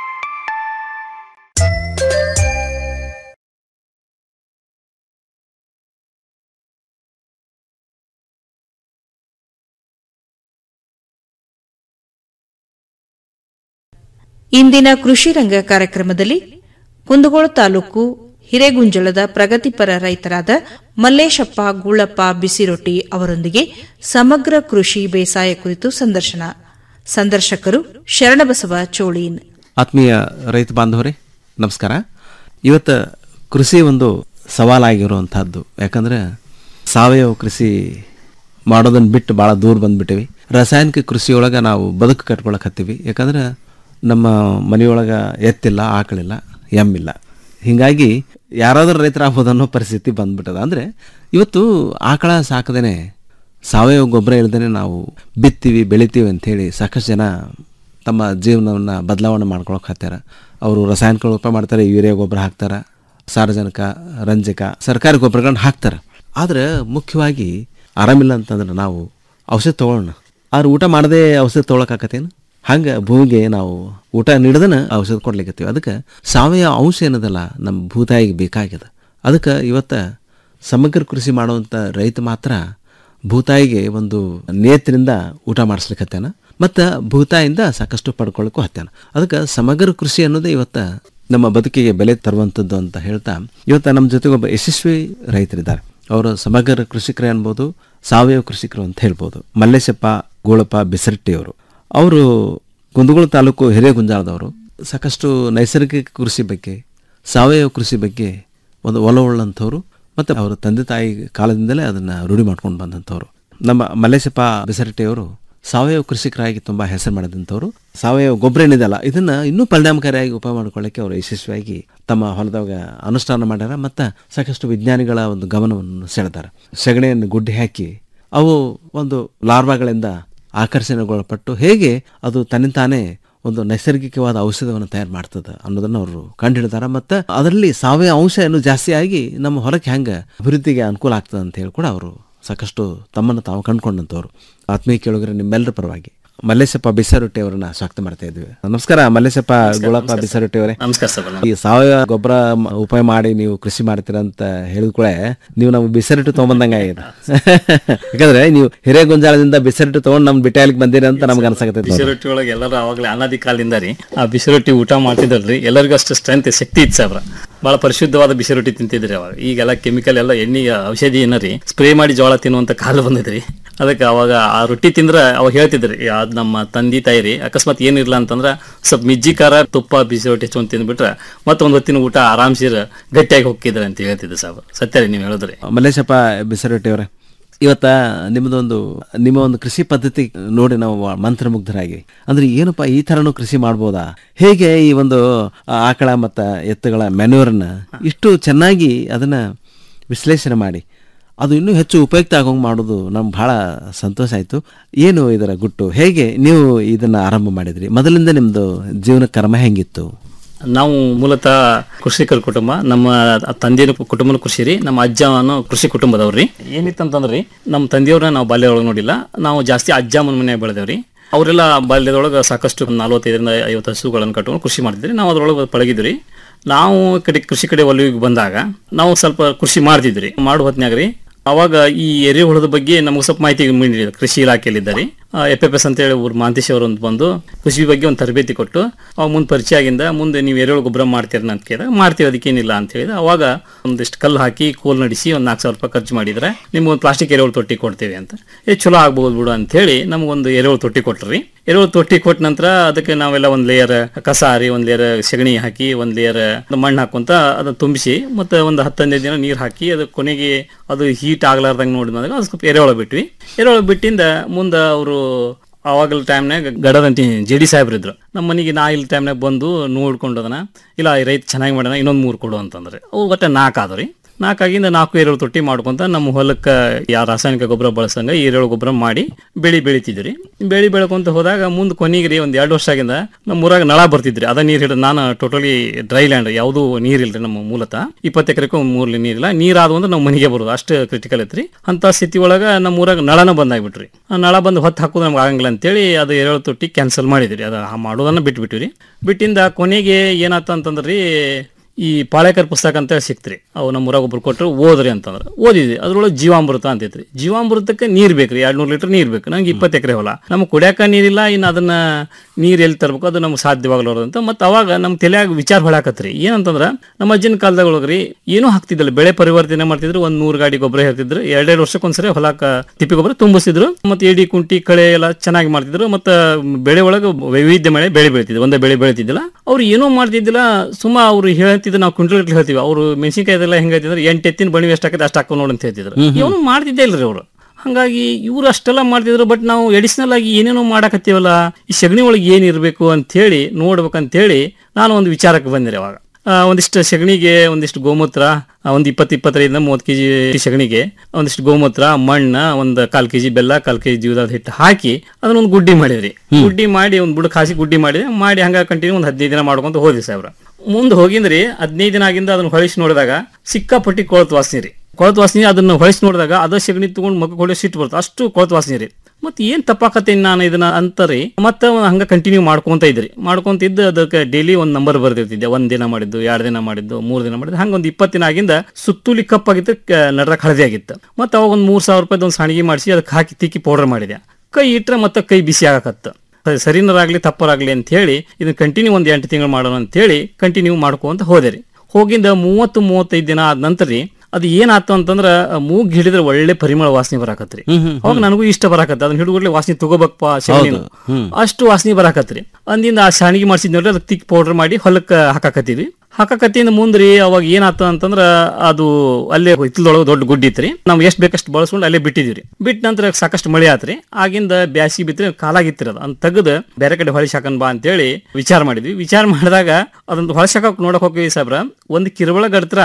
ಇಂದಿನ ಕೃಷಿ ರಂಗ ಕಾರ್ಯಕ್ರಮದಲ್ಲಿ ಕುಂದಗೋಳ ತಾಲೂಕು ಹಿರೇಗುಂಜಳದ ಪ್ರಗತಿಪರ ರೈತರಾದ ಮಲ್ಲೇಶಪ್ಪ ಗೂಳಪ್ಪ ಬಿಸಿರೊಟ್ಟಿ ಅವರೊಂದಿಗೆ ಸಮಗ್ರ ಕೃಷಿ ಬೇಸಾಯ ಕುರಿತು ಸಂದರ್ಶನ ಸಂದರ್ಶಕರು ಶರಣಬಸವ ಚೋಳೀನ್ ಆತ್ಮೀಯ ರೈತ ಬಾಂಧವರೇ ನಮಸ್ಕಾರ ಇವತ್ತು ಕೃಷಿ ಒಂದು ಸವಾಲಾಗಿರುವಂತಹದ್ದು ಯಾಕಂದ್ರೆ ಸಾವಯವ ಕೃಷಿ ಮಾಡೋದನ್ನ ಬಿಟ್ಟು ಭಾಳ ದೂರ ಬಂದ್ಬಿಟ್ಟಿವಿ ರಾಸಾಯನಿಕ ಕೃಷಿಯೊಳಗೆ ನಾವು ಬದುಕು ಕಟ್ಕೊಳಕ್ ಹತ್ತೀವಿ ಯಾಕಂದ್ರೆ ನಮ್ಮ ಮನೆಯೊಳಗೆ ಎತ್ತಿಲ್ಲ ಆಕಳಿಲ್ಲ ಎಮ್ಮಿಲ್ಲ ಹೀಗಾಗಿ ಯಾರಾದರೂ ರೈತರಾಗ್ಬೋದು ಅನ್ನೋ ಪರಿಸ್ಥಿತಿ ಬಂದ್ಬಿಟ್ಟದ ಅಂದರೆ ಇವತ್ತು ಆಕಳ ಸಾಕದೇನೆ ಸಾವಯವ ಗೊಬ್ಬರ ಇಲ್ದೇ ನಾವು ಬಿತ್ತೀವಿ ಬೆಳಿತೀವಿ ಅಂಥೇಳಿ ಸಾಕಷ್ಟು ಜನ ತಮ್ಮ ಜೀವನವನ್ನು ಬದಲಾವಣೆ ಮಾಡ್ಕೊಳಕ್ಕೆ ಹತ್ಯಾರ ಅವರು ರಾಸಾಯನಿಕ ಗೊಬ್ಬರ ಮಾಡ್ತಾರೆ ಯೂರಿಯಾ ಗೊಬ್ಬರ ಹಾಕ್ತಾರೆ ಸಾರಜನಕ ರಂಜಕ ಸರ್ಕಾರಿ ಗೊಬ್ಬರಗಳನ್ನ ಹಾಕ್ತಾರೆ ಆದರೆ ಮುಖ್ಯವಾಗಿ ಆರಾಮಿಲ್ಲ ಅಂತಂದ್ರೆ ನಾವು ಔಷಧ ತೊಗೊಳ್ಳೋಣ ಆದ್ರೆ ಊಟ ಮಾಡದೆ ಔಷಧ ತೊಗೊಳಕಾಕತ್ತೇನು ಹಂಗೆ ಭೂಮಿಗೆ ನಾವು ಊಟ ನೀಡದನ ಔಷಧ ಕೊಡ್ಲಿಕ್ಕತ್ತೀವಿ ಅದಕ್ಕೆ ಸಾವಯವ ಅಂಶ ಏನದಲ್ಲ ನಮ್ಮ ಭೂತಾಯಿಗೆ ಬೇಕಾಗ್ಯದ ಅದಕ್ಕೆ ಇವತ್ತು ಸಮಗ್ರ ಕೃಷಿ ಮಾಡುವಂಥ ರೈತ ಮಾತ್ರ ಭೂತಾಯಿಗೆ ಒಂದು ನೇತ್ರಿಂದ ಊಟ ಮಾಡಿಸ್ಲಿಕ್ಕತ್ತೇನ ಮತ್ತು ಭೂತಾಯಿಂದ ಸಾಕಷ್ಟು ಪಡ್ಕೊಳ್ಳಿಕ್ಕೂ ಹತ್ಯಾನ ಅದಕ್ಕೆ ಸಮಗ್ರ ಕೃಷಿ ಅನ್ನೋದೇ ಇವತ್ತು ನಮ್ಮ ಬದುಕಿಗೆ ಬೆಲೆ ತರುವಂಥದ್ದು ಅಂತ ಹೇಳ್ತಾ ಇವತ್ತು ನಮ್ಮ ಜೊತೆಗೆ ಒಬ್ಬ ಯಶಸ್ವಿ ರೈತರಿದ್ದಾರೆ ಅವರು ಸಮಗ್ರ ಕೃಷಿಕರೇ ಅನ್ಬೋದು ಸಾವಯವ ಕೃಷಿಕರು ಅಂತ ಹೇಳ್ಬೋದು ಮಲ್ಲೇಶಪ್ಪ ಗೋಳಪ್ಪ ಬಿಸರಟ್ಟಿಯವರು ಅವರು ಕುಂದಗೋಳ ತಾಲೂಕು ಹಿರೇಗುಂಜಾಳದವರು ಸಾಕಷ್ಟು ನೈಸರ್ಗಿಕ ಕೃಷಿ ಬಗ್ಗೆ ಸಾವಯವ ಕೃಷಿ ಬಗ್ಗೆ ಒಂದು ಒಲವುಳ್ಳಂಥವ್ರು ಮತ್ತು ಅವರ ತಂದೆ ತಾಯಿ ಕಾಲದಿಂದಲೇ ಅದನ್ನು ರೂಢಿ ಮಾಡ್ಕೊಂಡು ಬಂದಂಥವ್ರು ನಮ್ಮ ಮಲ್ಲೇಶಪ್ಪ ಬಿಸರಟ್ಟಿಯವರು ಸಾವಯವ ಕೃಷಿಕರಾಗಿ ತುಂಬ ಹೆಸರು ಮಾಡಿದಂಥವ್ರು ಸಾವಯವ ಗೊಬ್ಬರ ಏನಿದೆಯಲ್ಲ ಇದನ್ನ ಇನ್ನೂ ಪರಿಣಾಮಕಾರಿಯಾಗಿ ಉಪಯೋಗ ಮಾಡ್ಕೊಳ್ಳಿಕ್ಕೆ ಅವರು ಯಶಸ್ವಿಯಾಗಿ ತಮ್ಮ ಹೊಲದಾಗ ಅನುಷ್ಠಾನ ಮಾಡ್ಯಾರ ಮತ್ತು ಸಾಕಷ್ಟು ವಿಜ್ಞಾನಿಗಳ ಒಂದು ಗಮನವನ್ನು ಸೆಳೆದಾರ ಸಗಣಿಯನ್ನು ಗುಡ್ಡೆ ಹಾಕಿ ಅವು ಒಂದು ಲಾರ್ವಾಗಳಿಂದ ಆಕರ್ಷಣೆಗೊಳಪಟ್ಟು ಹೇಗೆ ಅದು ತನ್ನಿಂತಾನೇ ಒಂದು ನೈಸರ್ಗಿಕವಾದ ಔಷಧವನ್ನು ತಯಾರು ಮಾಡ್ತದೆ ಅನ್ನೋದನ್ನು ಅವರು ಕಂಡುಹಿಡಿದಾರ ಮತ್ತು ಅದರಲ್ಲಿ ಸಾವಯವ ಅಂಶ ಏನು ಜಾಸ್ತಿ ಆಗಿ ನಮ್ಮ ಹೊಲಕ್ಕೆ ಹೆಂಗೆ ಅಭಿವೃದ್ಧಿಗೆ ಅನುಕೂಲ ಆಗ್ತದೆ ಅಂತ ಹೇಳಿ ಕೂಡ ಅವರು ಸಾಕಷ್ಟು ತಮ್ಮನ್ನು ತಾವು ಕಂಡುಕೊಂಡಂಥವ್ರು ಆತ್ಮೀಯ ಕೇಳುಗರೆ ನಿಮ್ಮೆಲ್ಲರ ಪರವಾಗಿ ಮಲ್ಲೇಶಪ್ಪ ಬಿಸಾರೊಟ್ಟಿ ಅವರನ್ನ ಸ್ವಾಗತ ಮಾಡ್ತಾ ಇದ್ವಿ ನಮಸ್ಕಾರ ಮಲ್ಲೇಶಪ್ಪ ಗುಳಪ್ಪ ಬಿಸಾರೊಟ್ಟಿ ಅವರೇ ನಮಸ್ಕಾರ ಸರ್ ಈ ಸಾವಯವ ಗೊಬ್ಬರ ಮ- ಉಪಯೋಗ ಮಾಡಿ ನೀವು ಕೃಷಿ ಮಾಡ್ತೀರ ಅಂತ ಹೇಳಿದ ಕೂಡ ನೀವು ನಮ್ಗೆ ಬಿಸರಿಟ್ಟು ತೊಗೊಂಬಂದಂಗ ಆಗಿದೆ ಯಾಕಂದ್ರೆ ನೀವು ಹಿರೇಗುಂಜಾಳದಿಂದ ಬಿಸರಿಟ್ಟು ತಗೊಂಡ್ ನಮ್ ಬಿಟ್ಟಾಲಿಗೆ ಬಂದಿರಿ ಅಂತ ನಮ್ಗೆ ಅನ್ಸಕತ್ತೈತಿ ಬಿಸಿ ರೊಟ್ಟಿ ಒಳಗೆ ಎಲ್ಲರೂ ಅವಾಗಲೇ ಅನಾದಿ ಕಾಲದಿಂದ ರೀ ಆ ಬಿಸಿ ರೊಟ್ಟಿ ಊಟ ಮಾಡ್ತಿದ್ರಲ್ರಿ ಎಲ್ಲರಿಗೂ ಅಷ್ಟು ಸ್ಟ್ರೆಂತ್ ಶಕ್ತಿ ಇತ್ತು ಸಾಬ್ರ ಬಹಳ ಪರಿಶುದ್ಧವಾದ ಬಿಸಿ ರೊಟ್ಟಿ ತಿಂತಿದ್ರಿ ಅವಾಗ ಈಗೆಲ್ಲ ಕೆಮಿಕಲ್ ಎಲ್ಲ ಎಣ್ಣೆ ಔಷಧಿ ಏನರಿ ಸ್ಪ್ರೇ ಮಾಡಿ ಜೋಳ ತಿನ್ನುವಂತ ಕಾಲ ಬಂದಿದ್ರಿ ಅದಕ್ಕೆ ಅವಾಗ ಆ ರೊಟ್ಟಿ ತಿಂದ್ರೆ ಅವಾಗ ಹೇಳ್ತಿದ್ರಿ ಅದ್ ನಮ್ಮ ತಂದೆ ತಾಯಿ ರೀ ಅಕಸ್ಮಾತ್ ಏನಿರ್ಲ ಅಂತಂದ್ರ ಸ್ವಲ್ಪ ಮಿಜ್ಜಿ ಖಾರ ತುಪ್ಪ ಬಿಸಿ ರೊಟ್ಟಿ ಹಚ್ಕೊಂಡ್ ತಿಂದ್ಬಿಟ್ರೆ ಮತ್ತೆ ಒಂದ್ ಹೊತ್ತಿನ ಊಟ ಆರಾಮ್ಸಿರ ಗಟ್ಟಿಯಾಗಿ ಹೋಗಿದ್ರೆ ಅಂತ ಹೇಳ್ತಿದ್ದೆ ಸಾಬ್ ಸತ್ಯ ರೀ ನೀವು ಹೇಳಿದ್ರಿ ಮಲ್ಲೇಶಪ್ಪ ಬಿಸರೊಟ್ಟಿ ಅವರೇ ಇವತ್ತ ನಿಮ್ಮದೊಂದು ನಿಮ್ಮ ಒಂದು ಕೃಷಿ ಪದ್ಧತಿ ನೋಡಿ ನಾವು ಮಂತ್ರಮುಗ್ಧರಾಗಿ ಅಂದ್ರೆ ಏನಪ್ಪ ಈ ಥರನೂ ಕೃಷಿ ಮಾಡ್ಬೋದಾ ಹೇಗೆ ಈ ಒಂದು ಆಕಳ ಮತ್ತು ಎತ್ತುಗಳ ಮೆನ್ಯೂರನ್ನ ಇಷ್ಟು ಚೆನ್ನಾಗಿ ಅದನ್ನ ವಿಶ್ಲೇಷಣೆ ಮಾಡಿ ಅದು ಇನ್ನೂ ಹೆಚ್ಚು ಉಪಯುಕ್ತ ಆಗೋಂಗೆ ಮಾಡೋದು ನಮ್ಗೆ ಭಾಳ ಸಂತೋಷ ಆಯಿತು ಏನು ಇದರ ಗುಟ್ಟು ಹೇಗೆ ನೀವು ಇದನ್ನು ಆರಂಭ ಮಾಡಿದ್ರಿ ಮೊದಲಿಂದ ನಿಮ್ಮದು ಜೀವನ ಕರ್ಮ ಹೆಂಗಿತ್ತು ನಾವು ಮೂಲತಃ ಕೃಷಿಕರ ಕುಟುಂಬ ನಮ್ಮ ತಂದೆಯ ಕುಟುಂಬನ ಕೃಷಿ ರೀ ನಮ್ಮ ಅಜ್ಜನು ಕೃಷಿ ಕುಟುಂಬದವ್ರಿ ಏನಿತ್ತಂತಂದ್ರಿ ನಮ್ಮ ತಂದೆಯವ್ರನ್ನ ನಾವು ಬಾಲ್ಯದೊಳಗೆ ನೋಡಿಲ್ಲ ನಾವು ಜಾಸ್ತಿ ಅಜ್ಜ ಮನ ಮನೆಯಾಗ ಬೆಳೆದೇವ್ರಿ ಅವರೆಲ್ಲ ಬಾಲ್ಯದೊಳಗೆ ಸಾಕಷ್ಟು ನಲ್ವತ್ತೈದರಿಂದ ಐವತ್ತು ಹಸುಗಳನ್ನು ಕಟ್ಕೊಂಡು ಕೃಷಿ ಮಾಡ್ತಿದ್ರಿ ನಾವು ಅದ್ರೊಳಗೆ ಪಳಗಿದ್ರಿ ನಾವು ಈ ಕಡೆ ಕೃಷಿ ಕಡೆ ಒಲವಿಗೆ ಬಂದಾಗ ನಾವು ಸ್ವಲ್ಪ ಕೃಷಿ ಮಾಡ್ತಿದ್ರಿ ಮಾಡುವ ಹೊತ್ನ್ಯಾಗ ರೀ ಅವಾಗ ಈ ಎರೆಹುಳದ ಬಗ್ಗೆ ನಮಗೆ ಸ್ವಲ್ಪ ಮಾಹಿತಿ ನೀಡಿದ್ರು ಕೃಷಿ ಇಲಾಖೆಯಲ್ಲಿದ್ದಾರೆ ಎಫ್ ಎಫ್ ಎಸ್ ಅಂತೇಳಿ ಊರು ಮಾಂತೇಶ್ ಅವರು ಒಂದು ಬಂದು ಕೃಷಿ ಬಗ್ಗೆ ಒಂದು ತರಬೇತಿ ಕೊಟ್ಟು ಅವಾಗ ಮುಂದೆ ಪರಿಚಯ ಆಗಿಂದ ಮುಂದೆ ನೀವು ಎರೆಹುಳು ಗೊಬ್ಬರ ಮಾಡ್ತೀರ ಅಂತ ಕೇಳಿದಾಗ ಮಾಡ್ತೀವಿ ಅದಕ್ಕೇನಿಲ್ಲ ಅಂತ ಹೇಳಿದ ಅವಾಗ ಒಂದಿಷ್ಟು ಕಲ್ಲು ಹಾಕಿ ಕೋಲ್ ನಡೆಸಿ ಒಂದು ನಾಲ್ಕು ಸಾವಿರ ರೂಪಾಯಿ ಖರ್ಚು ಮಾಡಿದ್ರೆ ನಿಮ್ಗೆ ಒಂದು ಪ್ಲಾಸ್ಟಿಕ್ ಎರೆಹುಳು ತೊಟ್ಟಿ ಕೊಡ್ತೀವಿ ಅಂತ ಏ ಚಲೋ ಆಗ್ಬೋದು ಬಿಡು ಅಂತ ಹೇಳಿ ನಮಗೊಂದು ಎರೆಹುಳು ತೊಟ್ಟಿ ಕೊಟ್ರಿ ಎರೆಹುಳು ತೊಟ್ಟಿ ಕೊಟ್ಟ ನಂತರ ಅದಕ್ಕೆ ನಾವೆಲ್ಲ ಒಂದು ಲೇಯರ್ ಕಸ ಹಾರಿ ಒಂದು ಲೇಯರ್ ಸಗಣಿ ಹಾಕಿ ಒಂದು ಲೇಯರ್ ಮಣ್ಣು ಹಾಕೊಂತ ಅದನ್ನ ತುಂಬಿಸಿ ಮತ್ತೆ ಒಂದು ಹತ್ತೊಂದೈದು ದಿನ ನೀರು ಹಾಕಿ ಅದು ಕೊನೆಗೆ ಅದು ಹೀಟ್ ಆಗ್ಲಾರ್ದಂಗೆ ನೋಡಿದಾಗ ಅದು ಸ್ವಲ್ಪ ಎರೆಹುಳ ಬಿಟ್ವಿ ಎರೆಹುಳ ಬಿಟ್ಟಿಂದ ಮುಂದೆ ಅವರು ಆವಾಗಲ ಟೈಮ್ನಾಗ ಗಡದಂಟಿ ಜೆ ಡಿ ಸಾಹೇಬ್ರು ಇದ್ರು ನಮ್ಮ ಮನೆಗೆ ನಾ ಇಲ್ಲಿ ಟೈಮ್ನಾಗ ಬಂದು ನೋಡ್ಕೊಂಡು ಅದನ್ನ ಇಲ್ಲ ಈ ರೈತ ಚೆನ್ನಾಗಿ ಮಾಡ್ಯಾನ ಇನ್ನೊಂದು ಮೂರು ಕೊಡು ಅಂತಂದ್ರೆ ಅವು ಒಟ್ಟೆ ನಾಲ್ಕು ಆದ್ವು ರೀ ನಾಲ್ಕಾಗಿಂದ ನಾಲ್ಕು ಏರೇಳು ತೊಟ್ಟಿ ಮಾಡ್ಕೊಂತ ನಮ್ಮ ಹೊಲಕ್ಕೆ ಯಾ ರಾಸಾಯನಿಕ ಗೊಬ್ಬರ ಬಳಸಂಗ ಏರೇಳು ಗೊಬ್ಬರ ಮಾಡಿ ಬೆಳಿ ಬೆಳಿತಿದ್ರಿ ಬೆಳಿ ಬೆಳ್ಕೊಂತ ಹೋದಾಗ ಮುಂದೆ ಕೊನೆಗೆ ರೀ ಒಂದು ಎರಡು ವರ್ಷ ಆಗಿಂದ ನಮ್ಮ ಊರಾಗ ನಳ ಬರ್ತಿದ್ರಿ ಅದ ನೀರು ಹಿಡಿದು ನಾನು ಟೋಟಲಿ ಡ್ರೈ ಲ್ಯಾಂಡ್ ಯಾವುದೂ ನೀರಿಲ್ರಿ ನಮ್ಮ ಮೂಲತಃ ಇಪ್ಪತ್ತು ಎಕರೆಗೂ ಮೂರ್ಲಿ ನೀರಿಲ್ಲ ನೀರಾದ ಅಂದ್ರೆ ನಾವು ಮನೆಗೆ ಬರೋದು ಅಷ್ಟು ಕ್ರಿಟಿಕಲ್ ಐತ್ರಿ ಅಂತ ಸ್ಥಿತಿ ಒಳಗ ನಮ್ಮ ಊರಾಗ ನಳನ ಬಂದಾಗ್ಬಿಟ್ರಿ ಆ ನಳ ಬಂದು ಹೊತ್ತು ಹಾಕೋದು ನಮ್ಗೆ ಆಗಂಗಿಲ್ಲ ಅಂತೇಳಿ ಅದು ಏಳು ತೊಟ್ಟಿ ಕ್ಯಾನ್ಸಲ್ ಮಾಡಿದ್ರಿ ಅದು ಆ ಮಾಡೋದನ್ನ ಬಿಟ್ಬಿಟ್ವಿ ರೀ ಬಿಟ್ಟಿಂದ ಕೊನೆಗೆ ಏನಾತ ಅಂತಂದ್ರಿ ಈ ಪಾಳೇಕರ್ ಪುಸ್ತಕ ಅಂತ ಸಿಕ್ತ್ರಿ ಅವು ನಮ್ಮ ಊರಾಗ ಒಬ್ರು ಕೊಟ್ಟರು ಓದ್ರಿ ಅಂತಂದ್ರೆ ಓದಿದ್ವಿ ಅದ್ರೊಳಗೆ ಜೀವಾಮೃತ ಅಂತೈತ್ರಿ ಜೀವಾಮೃತಕ್ಕೆ ನೀರ್ ಬೇಕ್ರಿ ಎರಡ್ ನೂರು ಲೀಟರ್ ನೀರ್ ಬೇಕು ನಂಗೆ ಇಪ್ಪತ್ತು ಎಕರೆ ಹೊಲ ನಮ್ಗೆ ಕುಡಿಯಾಕ ನೀರಿಲ್ಲ ಇನ್ನು ಅದನ್ನ ನೀರ್ ಎಲ್ಲಿ ತರಬೇಕು ಅದು ನಮ್ಗೆ ಸಾಧ್ಯವಾಗಲಾರದು ಅಂತ ಮತ್ತೆ ಅವಾಗ ನಮ್ಮ ತಲೆಯಾಗ ವಿಚಾರ ಹೊಳಾಕತ್ರಿ ಏನಂತಂದ್ರ ನಮ್ಮ ಅಜ್ಜನ ಕಾಲದಾಗ ಒಳಗ್ರಿ ಏನೂ ಹಾಕ್ತಿದ್ದಿಲ್ಲ ಬೆಳೆ ಪರಿವರ್ತನೆ ಮಾಡ್ತಿದ್ರು ಒಂದ್ ನೂರು ಗಾಡಿ ಗೊಬ್ಬರ ಹೇಳ್ತಿದ್ರು ಎರಡೆರಡು ವರ್ಷಕ್ಕೊಂದ್ಸರಿ ಹೊಲಕ್ಕ ತಿಪ್ಪಿ ಗೊಬ್ಬರ ತುಂಬಿಸಿದ್ರು ಮತ್ತೆ ಏಡಿ ಕುಂಟಿ ಕಳೆ ಎಲ್ಲ ಚೆನ್ನಾಗಿ ಮಾಡ್ತಿದ್ರು ಮತ್ತೆ ಬೆಳೆ ಒಳಗೆ ವೈವಿಧ್ಯ ಮಳೆ ಬೆಳೆ ಬೆಳಿತಿದ್ರು ಒಂದೇ ಬೆಳೆ ಬೆಳಿತಿದ್ದಿಲ್ಲ ಅವ್ರು ಏನೂ ಮಾಡ್ತಿದ್ದಿಲ್ಲ ಸುಮ್ಮ ಅವ್ರು ಹೇಳ್ತಿದ್ರು ನಾವು ಕ್ವಿಂಟಲ್ ಗಟ್ಲೆ ಹೇಳ್ತೀವಿ ಅವರು ಮೆಣಸಿನಕಾಯ್ದೆಲ್ಲ ಹೆಂಗ್ ಹೇಳ್ತಿದ್ರು ಎಂಟು ಎತ್ತಿನ ಬಣಿ ಎಷ್ಟು ಹಾಕಿದ್ರೆ ಅಷ್ಟು ಹಾಕೋ ನೋಡಿ ಅಂತ ಹೇಳ್ತಿದ್ರು ಇವನು ಮಾಡ್ತಿದ್ದೇ ಇಲ್ರಿ ಅವರು ಹಂಗಾಗಿ ಇವ್ರು ಅಷ್ಟೆಲ್ಲ ಮಾಡ್ತಿದ್ರು ಬಟ್ ನಾವು ಎಡಿಷನಲ್ ಆಗಿ ಏನೇನೋ ಮಾಡಕತ್ತೀವಲ್ಲ ಈ ಸಗಣಿ ಒಳಗೆ ಏನಿರಬೇಕು ಅಂತ ಹೇಳಿ ನೋಡ್ಬೇಕಂತ ಹೇಳಿ ನಾನು ಒಂದು ವಿಚಾರಕ್ಕೆ ಬಂದಿರಿ ಅವಾಗ ಆ, ಒಂದಿಷ್ಟು ಸಗಣಿಗೆ ಒಂದಿಷ್ಟು ಗೋಮೂತ್ರ ಆ, ಒಂದು ಇಪ್ಪತ್ತು ಇಪ್ಪತ್ತೈದರಿಂದ ಮೂವತ್ತು ಕೆಜಿ ಸಗಣಿಗೆ ಒಂದಿಷ್ಟು ಗೋಮೂತ್ರ ಮಣ್ಣ ಒಂದು ಕಾಲ್ ಕೆಜಿ ಬೆಲ್ಲ ಕಾಲ್ ಕೆಜಿ ಜೀವದ ಹಿಟ್ಟು ಹಾಕಿ ಅದನ್ನ ಒಂದು ಗುಡ್ಡಿ ಮಾಡಿದ್ರಿ ಗುಡ್ಡಿ ಮಾಡಿ ಒಂದು ಬುಡಕ್ ಹಾಸಿ ಗುಡ್ಡಿ ಮಾಡಿದೆ ಮಾಡಿ ಹಂಗ ಕಂಟಿನ್ಯೂ ಒಂದು ಹದಿನೈದು ದಿನ ಮಾಡ್ಕೊಂತ ಹೋದ್ವಿ ಸಾಹೇಬ್ರ ಮುಂದೆ ಹೋಗಿಂದ್ರಿ ಹದಿನೈದು ದಿನ ಆಗಿಂದ ಅದನ್ನ ಹೊಳಿಸಿ ನೋಡಿದಾಗ ಸಿಕ್ಕಾಪಟ್ಟಿ ಕೊಳತ್ ವಾಸನೆ ರೀ ಕೊಳತ್ ವಾಸನೆ ಅದನ್ನ ಹೊಳಿಸಿ ನೋಡಿದಾಗ ಅದ ಸಗಣಿ ತಗೊಂಡು ಮಕ್ಕ ಹೊಡೆ ಸಿಟ್ಟು ಬರ್ತದೆ ಅಷ್ಟು ಕೊಳತ್ ವಾಸನೆ ರೀ ಮತ್ತೆ ಏನ್ ತಪ್ಪಾಕತ್ತೀನಿ ನಾನು ಇದನ್ನ ಅಂತರಿ ಮತ್ತೆ ಹಂಗ ಕಂಟಿನ್ಯೂ ಮಾಡ್ಕೊಂತ ಇದ್ರಿ ಮಾಡ್ಕೊಂತ ಇದ್ದು ಅದಕ್ಕೆ ಡೈಲಿ ಒಂದ್ ನಂಬರ್ ಬರ್ದಿರ್ತಿದ್ದೆ ಒಂದ್ ದಿನ ಮಾಡಿದ್ದು ಎರಡು ದಿನ ಮಾಡಿದ್ದು ಮೂರ್ ದಿನ ಮಾಡಿದ್ದು ಹಂಗ ಒಂದ್ ಇಪ್ಪತ್ತು ದಿನ ಆಗಿಂದ ಸುತ್ತೂಲಿ ಕಪ್ಪಾಗಿತ್ತು ನಡ್ರಕ್ ಹಳದಿ ಆಗಿತ್ತು ಮತ್ತೆ ಅವಾಗ ಒಂದ್ ಮೂರ್ ಸಾವಿರ ರೂಪಾಯಿ ಒಂದು ಸಾಣಿಗೆ ಮಾಡಿಸಿ ಅದಕ್ಕೆ ಹಾಕಿ ತಿಕ್ಕಿ ಪೌಡರ್ ಮಾಡಿದೆ ಕೈ ಇಟ್ರೆ ಮತ್ತೆ ಕೈ ಬಿಸಿ ಆಗಕತ್ತ ಸರಿನರಾಗ್ಲಿ ತಪ್ಪರಾಗ್ಲಿ ಅಂತ ಹೇಳಿ ಇದನ್ನ ಕಂಟಿನ್ಯೂ ಒಂದ್ ಎಂಟು ತಿಂಗಳು ಮಾಡೋಣ ಅಂತ ಹೇಳಿ ಕಂಟಿನ್ಯೂ ಮಾಡ್ಕೊಂತ ಹೋದೆ ರೀ ಹೋಗಿಂದ ಮೂವತ್ತು ಮೂವತ್ತೈದು ದಿನ ಆದ ನಂತರ ರೀ ಅದು ಏನಾಯ್ತು ಅಂತಂದ್ರ ಮೂಗ್ ಹಿಡಿದ್ರೆ ಒಳ್ಳೆ ಪರಿಮಳ ವಾಸನೆ ಬರಾಕತ್ರಿ ಅವಾಗ ನನಗೂ ಇಷ್ಟ ಬರಾಕತ್ತ ಅದನ್ನ ಹಿಡಿದ್ಬಿಡ್ಲಿ ವಾಸನೆ ತಗೋಬೇಕಪ್ಪ ಶಗಣಿನ ಅಷ್ಟು ವಾಸನೆ ಬರಾಕತ್ರಿ ಅಂದಿಂದ ಆ ಶಾಣಿಗೆ ಮಾಡ್ಸಿದ್ ನೋಡ್ರಿ ಅದಕ್ಕೆ ತಿಕ್ ಪೌಡರ್ ಮಾಡಿ ಹೊಲಕ್ಕೆ ಹಾಕಾಕತ್ತೀವಿ ಹಾಕಾಕತ್ತಿಂದ ಮುಂದ್ರಿ ಅವಾಗ ಏನಾಯ್ತು ಅಂತಂದ್ರ ಅದು ಅಲ್ಲೇ ಹಿತ್ತಲದೊಳಗೆ ದೊಡ್ಡ ಗುಡ್ಡಿ ಇತ್ರಿ ನಾವು ಎಷ್ಟು ಬೇಕಷ್ಟು ಬಳಸ್ಕೊಂಡು ಅಲ್ಲೇ ಬಿಟ್ಟಿದ್ವಿ ಬಿಟ್ಟ ನಂತರ ಸಾಕಷ್ಟು ಮಳೆ ಆತ್ರಿ ಆಗಿಂದ ಬ್ಯಾಸಿ ಬಿತ್ತರಿ ಕಾಲಾಗಿತ್ತಿರ ಅದು ಅದನ್ನ ತೆಗೆದು ಬೇರೆ ಕಡೆ ಹೊಳಿಸಿ ಹಾಕನ್ ಬಾ ಅಂತೇಳಿ ವಿಚಾರ ಮಾಡಿದ್ವಿ ವಿಚಾರ ಮಾಡಿದಾಗ ಅದೊಂದು ಹೊಳಸಾಕ ನೋಡಕ್ ಹೋಗ್ತೀವಿ ಸಾಬ್ರ ಒಂದು ಕಿರುಬಳ ಗಡ್ತ್ರ